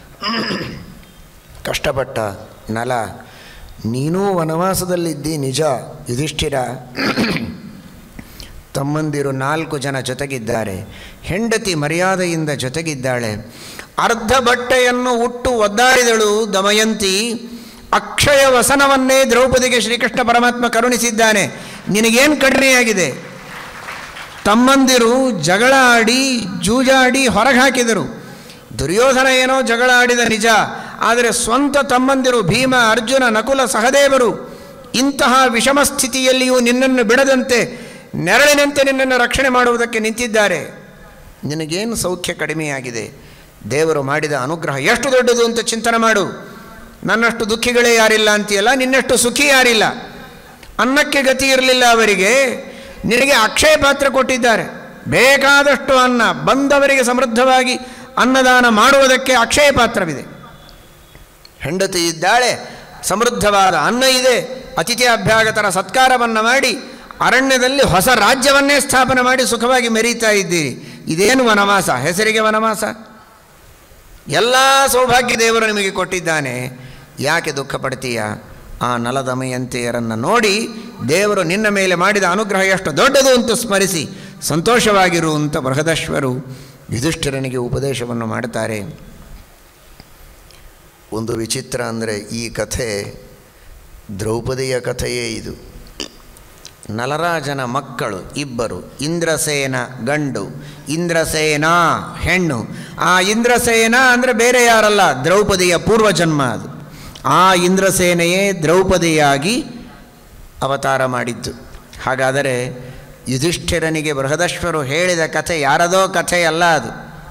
ಕಷ್ಟಪಟ್ಟ ನಲ ನೀನೂ ವನವಾಸದಲ್ಲಿದ್ದಿ ನಿಜ ಯುಧಿಷ್ಠಿರ ತಮ್ಮಂದಿರು ನಾಲ್ಕು ಜನ ಜೊತೆಗಿದ್ದಾರೆ ಹೆಂಡತಿ ಮರ್ಯಾದೆಯಿಂದ ಜೊತೆಗಿದ್ದಾಳೆ ಅರ್ಧ ಬಟ್ಟೆಯನ್ನು ಉಟ್ಟು ಒದ್ದಾಡಿದಳು ದಮಯಂತಿ ಅಕ್ಷಯ ವಸನವನ್ನೇ ದ್ರೌಪದಿಗೆ ಶ್ರೀಕೃಷ್ಣ ಪರಮಾತ್ಮ ಕರುಣಿಸಿದ್ದಾನೆ ನಿನಗೇನು ಕಡಿಮೆಯಾಗಿದೆ ತಮ್ಮಂದಿರು ಜಗಳ ಆಡಿ ಜೂಜಾಡಿ ಹೊರಗೆ ಹಾಕಿದರು ದುರ್ಯೋಧನ ಏನೋ ಜಗಳ ಆಡಿದ ನಿಜ ಆದರೆ ಸ್ವಂತ ತಮ್ಮಂದಿರು ಭೀಮ ಅರ್ಜುನ ನಕುಲ ಸಹದೇವರು ಇಂತಹ ವಿಷಮ ಸ್ಥಿತಿಯಲ್ಲಿಯೂ ನಿನ್ನನ್ನು ಬಿಡದಂತೆ ನೆರಳಿನಂತೆ ನಿನ್ನನ್ನು ರಕ್ಷಣೆ ಮಾಡುವುದಕ್ಕೆ ನಿಂತಿದ್ದಾರೆ ನಿನಗೇನು ಸೌಖ್ಯ ಕಡಿಮೆಯಾಗಿದೆ ದೇವರು ಮಾಡಿದ ಅನುಗ್ರಹ ಎಷ್ಟು ದೊಡ್ಡದು ಅಂತ ಚಿಂತನೆ ಮಾಡು ನನ್ನಷ್ಟು ದುಃಖಿಗಳೇ ಯಾರಿಲ್ಲ ಅಂತೀಯಲ್ಲ ನಿನ್ನಷ್ಟು ಸುಖಿ ಯಾರಿಲ್ಲ ಅನ್ನಕ್ಕೆ ಗತಿ ಇರಲಿಲ್ಲ ಅವರಿಗೆ ನಿನಗೆ ಅಕ್ಷಯ ಪಾತ್ರ ಕೊಟ್ಟಿದ್ದಾರೆ ಬೇಕಾದಷ್ಟು ಅನ್ನ ಬಂದವರಿಗೆ ಸಮೃದ್ಧವಾಗಿ ಅನ್ನದಾನ ಮಾಡುವುದಕ್ಕೆ ಅಕ್ಷಯ ಪಾತ್ರವಿದೆ ಹೆಂಡತಿ ಇದ್ದಾಳೆ ಸಮೃದ್ಧವಾದ ಅನ್ನ ಇದೆ ಅತಿಥಿ ಅಭ್ಯಾಗತರ ಸತ್ಕಾರವನ್ನು ಮಾಡಿ ಅರಣ್ಯದಲ್ಲಿ ಹೊಸ ರಾಜ್ಯವನ್ನೇ ಸ್ಥಾಪನೆ ಮಾಡಿ ಸುಖವಾಗಿ ಮೆರೀತಾ ಇದ್ದೀರಿ ಇದೇನು ವನವಾಸ ಹೆಸರಿಗೆ ವನವಾಸ ಎಲ್ಲ ಸೌಭಾಗ್ಯ ದೇವರು ನಿಮಗೆ ಕೊಟ್ಟಿದ್ದಾನೆ ಯಾಕೆ ದುಃಖ ಪಡ್ತೀಯ ಆ ನಲದಮಯಂತೆಯರನ್ನು ನೋಡಿ ದೇವರು ನಿನ್ನ ಮೇಲೆ ಮಾಡಿದ ಅನುಗ್ರಹ ಎಷ್ಟು ದೊಡ್ಡದು ಅಂತ ಸ್ಮರಿಸಿ ಸಂತೋಷವಾಗಿರು ಅಂತ ಬೃಹದಶ್ವರು ಯುಧಿಷ್ಠಿರನಿಗೆ ಉಪದೇಶವನ್ನು ಮಾಡುತ್ತಾರೆ ಒಂದು ವಿಚಿತ್ರ ಅಂದರೆ ಈ ಕಥೆ ದ್ರೌಪದಿಯ ಕಥೆಯೇ ಇದು ನಲರಾಜನ ಮಕ್ಕಳು ಇಬ್ಬರು ಇಂದ್ರಸೇನ ಗಂಡು ಇಂದ್ರಸೇನ ಹೆಣ್ಣು ಆ ಇಂದ್ರಸೇನ ಅಂದರೆ ಬೇರೆ ಯಾರಲ್ಲ ದ್ರೌಪದಿಯ ಪೂರ್ವಜನ್ಮ ಅದು ಆ ಇಂದ್ರಸೇನೆಯೇ ದ್ರೌಪದಿಯಾಗಿ ಅವತಾರ ಮಾಡಿದ್ದು ಹಾಗಾದರೆ ಯುಧಿಷ್ಠಿರನಿಗೆ ಬೃಹದಶ್ವರು ಹೇಳಿದ ಕಥೆ ಯಾರದೋ ಕಥೆಯಲ್ಲ ಅದು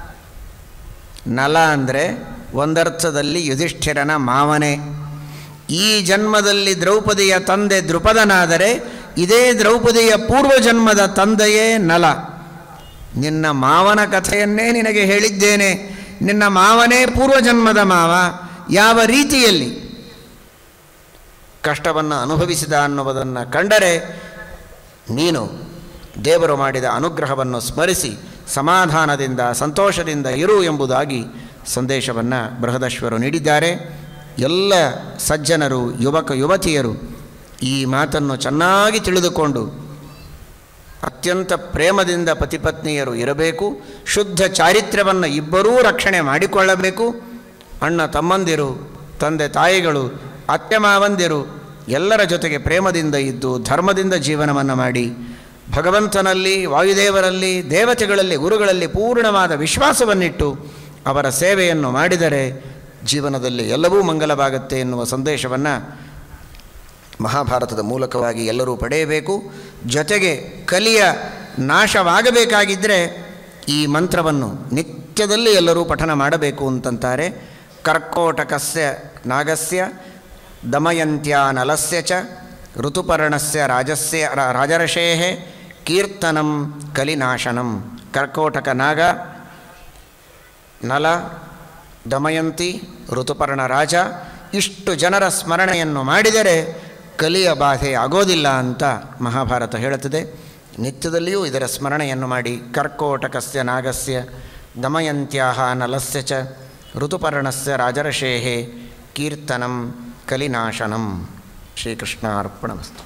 ನಲ ಅಂದರೆ ಒಂದರ್ಥದಲ್ಲಿ ಯುಧಿಷ್ಠಿರನ ಮಾವನೇ ಈ ಜನ್ಮದಲ್ಲಿ ದ್ರೌಪದಿಯ ತಂದೆ ದೃಪದನಾದರೆ ಇದೇ ದ್ರೌಪದಿಯ ಪೂರ್ವಜನ್ಮದ ತಂದೆಯೇ ನಲ ನಿನ್ನ ಮಾವನ ಕಥೆಯನ್ನೇ ನಿನಗೆ ಹೇಳಿದ್ದೇನೆ ನಿನ್ನ ಮಾವನೇ ಪೂರ್ವಜನ್ಮದ ಮಾವ ಯಾವ ರೀತಿಯಲ್ಲಿ ಕಷ್ಟವನ್ನು ಅನುಭವಿಸಿದ ಅನ್ನುವುದನ್ನು ಕಂಡರೆ ನೀನು ದೇವರು ಮಾಡಿದ ಅನುಗ್ರಹವನ್ನು ಸ್ಮರಿಸಿ ಸಮಾಧಾನದಿಂದ ಸಂತೋಷದಿಂದ ಇರು ಎಂಬುದಾಗಿ ಸಂದೇಶವನ್ನು ಬೃಹದಶ್ವರು ನೀಡಿದ್ದಾರೆ ಎಲ್ಲ ಸಜ್ಜನರು ಯುವಕ ಯುವತಿಯರು ಈ ಮಾತನ್ನು ಚೆನ್ನಾಗಿ ತಿಳಿದುಕೊಂಡು ಅತ್ಯಂತ ಪ್ರೇಮದಿಂದ ಪತಿಪತ್ನಿಯರು ಇರಬೇಕು ಶುದ್ಧ ಚಾರಿತ್ರ್ಯವನ್ನು ಇಬ್ಬರೂ ರಕ್ಷಣೆ ಮಾಡಿಕೊಳ್ಳಬೇಕು ಅಣ್ಣ ತಮ್ಮಂದಿರು ತಂದೆ ತಾಯಿಗಳು ಅತ್ತೆ ಮಾವಂದಿರು ಎಲ್ಲರ ಜೊತೆಗೆ ಪ್ರೇಮದಿಂದ ಇದ್ದು ಧರ್ಮದಿಂದ ಜೀವನವನ್ನು ಮಾಡಿ ಭಗವಂತನಲ್ಲಿ ವಾಯುದೇವರಲ್ಲಿ ದೇವತೆಗಳಲ್ಲಿ ಗುರುಗಳಲ್ಲಿ ಪೂರ್ಣವಾದ ವಿಶ್ವಾಸವನ್ನಿಟ್ಟು ಅವರ ಸೇವೆಯನ್ನು ಮಾಡಿದರೆ ಜೀವನದಲ್ಲಿ ಎಲ್ಲವೂ ಮಂಗಲವಾಗುತ್ತೆ ಎನ್ನುವ ಸಂದೇಶವನ್ನು ಮಹಾಭಾರತದ ಮೂಲಕವಾಗಿ ಎಲ್ಲರೂ ಪಡೆಯಬೇಕು ಜೊತೆಗೆ ಕಲಿಯ ನಾಶವಾಗಬೇಕಾಗಿದ್ದರೆ ಈ ಮಂತ್ರವನ್ನು ನಿತ್ಯದಲ್ಲಿ ಎಲ್ಲರೂ ಪಠನ ಮಾಡಬೇಕು ಅಂತಂತಾರೆ ಕರ್ಕೋಟಕಸ್ಯ ನಾಗಸ್ಯ ದಮಯಂತ್ಯ ನಲಸ್ಯ ಚ ಋತುಪರ್ಣಸ್ಯ ರಾಜಸ್ಯ ರ- ರಾಜರ್ಷೇಃ ಕೀರ್ತನಂ ಕಲಿನಾಶನಂ ಕರ್ಕೋಟಕ ನಾಗ ನಲ ದಮಯಂತಿ ಋತುಪರ್ಣ ರಾಜ ಇಷ್ಟು ಜನರ ಸ್ಮರಣೆಯನ್ನು ಮಾಡಿದರೆ ಕಲಿಯ ಬಾಧೆ ಆಗೋದಿಲ್ಲ ಅಂತ ಮಹಾಭಾರತ ಹೇಳುತ್ತದೆ ನಿತ್ಯದಲ್ಲಿಯೂ ಇದರ ಸ್ಮರಣೆಯನ್ನು ಮಾಡಿ ಕರ್ಕೋಟಕಸ್ಯ ನಾಗಸ್ಯ ದಮಯಂತ್ಯಾಹ ನಲಸ್ಯ ಚ ಋತುಪರ್ಣಸ್ಯ ರಾಜರ್ಷೇಃ ಕೀರ್ತನಂ ಕಲಿನಾಶನಂ ಶ್ರೀಕೃಷ್ಣ ಅರ್ಪಣಮಸ್ತು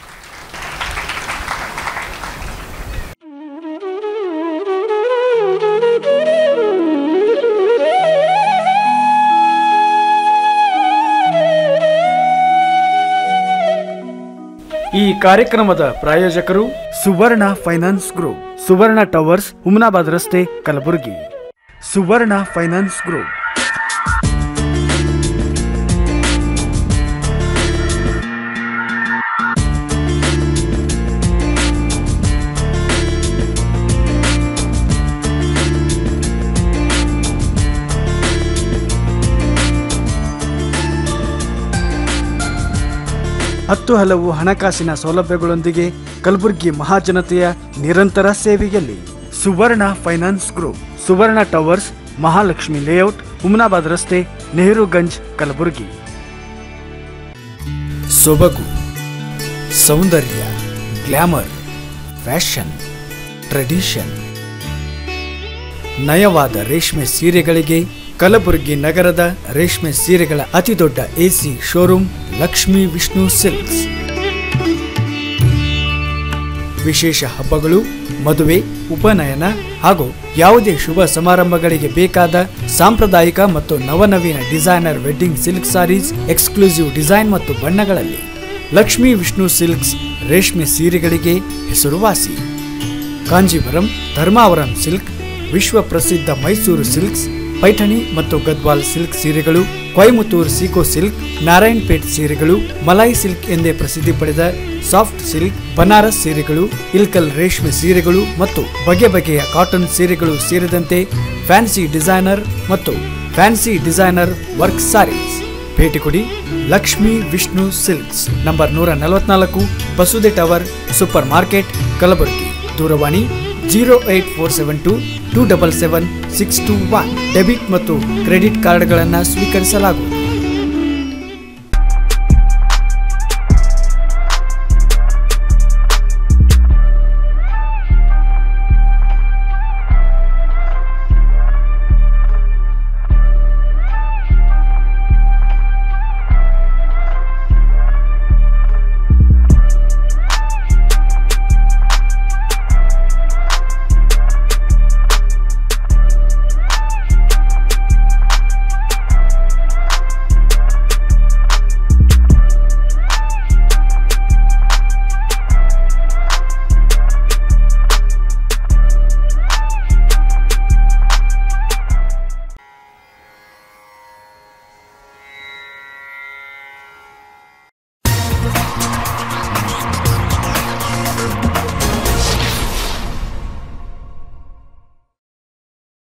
ಈ ಕಾರ್ಯಕ್ರಮದ ಪ್ರಾಯೋಜಕರು Suvarna finance group Suvarna towers Humnabad ರಸ್ತೆ ಕಲಬುರಗಿ ಸುವರ್ಣ ಫೈನಾನ್ಸ್ ಗ್ರೂಪ್ ಹತ್ತು ಹಲವು ಹಣಕಾಸಿನ ಸೌಲಭ್ಯಗಳೊಂದಿಗೆ ಕಲಬುರಗಿ ಮಹಾಜನತೆಯ ನಿರಂತರ ಸೇವೆಯಲ್ಲಿ Suvarna finance group Suvarna towers Mahalakshmi layout Humnabad ರಸ್ತೆ ನೆಹರುಗಂಜ್ ಕಲಬುರಗಿ ಸೊಬಗು ಸೌಂದರ್ಯ ಗ್ಲ್ಯಾಮರ್ ಫ್ಯಾಷನ್ ಟ್ರೆಡಿಷನ್ ನಯವಾದ ರೇಷ್ಮೆ ಸೀರೆಗಳಿಗೆ ಕಲಬುರಗಿ ನಗರದ ರೇಷ್ಮೆ ಸೀರೆಗಳ ಅತಿದೊಡ್ಡ AC showroom Lakshmi Vishnu silks ವಿಶೇಷ ಹಬ್ಬಗಳು ಮದುವೆ ಉಪನಯನ ಹಾಗೂ ಯಾವುದೇ ಶುಭ ಸಮಾರಂಭಗಳಿಗೆ ಬೇಕಾದ ಸಾಂಪ್ರದಾಯಿಕ ಮತ್ತು ನವನವೀನ designer wedding silk sarees exclusive design ಮತ್ತು ಬಣ್ಣಗಳಲ್ಲಿ ಲಕ್ಷ್ಮೀ ವಿಷ್ಣು ಸಿಲ್ಕ್ಸ್ ರೇಷ್ಮೆ ಸೀರೆಗಳಿಗೆ ಹೆಸರುವಾಸಿ ಕಾಂಜೀವರಂ ಧರ್ಮಾವರಂ ಸಿಲ್ಕ್ ವಿಶ್ವ ಪ್ರಸಿದ್ಧ ಮೈಸೂರು ಸಿಲ್ಕ್ಸ್ ಪೈಠಣಿ ಮತ್ತು ಗದ್ವಾಲ್ ಸಿಲ್ಕ್ ಸೀರೆಗಳು ಕೊಯಮತ್ತೂರ್ ಸೀಕೋ ಸಿಲ್ಕ್ ನಾರಾಯಣಪೇಟ್ ಸೀರೆಗಳು ಮಲಾಯಿ ಸಿಲ್ಕ್ ಎಂದೇ ಪ್ರಸಿದ್ಧಿ ಪಡೆದ ಸಾಫ್ಟ್ ಸಿಲ್ಕ್ ಬನಾರಸ್ ಸೀರೆಗಳು ಇಲ್ಕಲ್ ರೇಷ್ಮೆ ಸೀರೆಗಳು ಮತ್ತು ಬಗೆ ಬಗೆಯ ಕಾಟನ್ ಸೀರೆಗಳು ಸೇರಿದಂತೆ ಫ್ಯಾನ್ಸಿ ಡಿಸೈನರ್ ಮತ್ತು ಫ್ಯಾನ್ಸಿ ಡಿಸೈನರ್ ವರ್ಕ್ ಸಾರೀಸ್ ಭೇಟಿ ಕೊಡಿ ಲಕ್ಷ್ಮೀ ವಿಷ್ಣು ಸಿಲ್ಕ್ಸ್ ನಂಬರ್ ನೂರ ನಲವತ್ನಾಲ್ಕು ಬಸುದೆ ಟವರ್ ಸೂಪರ್ ಮಾರ್ಕೆಟ್ ಕಲಬುರಗಿ ದೂರವಾಣಿ zero eight four seven two two double seven six two one debit ಮತ್ತು ಕ್ರೆಡಿಟ್ ಕಾರ್ಡ್ಗಳನ್ನು ಸ್ವೀಕರಿಸಲಾಗುವುದು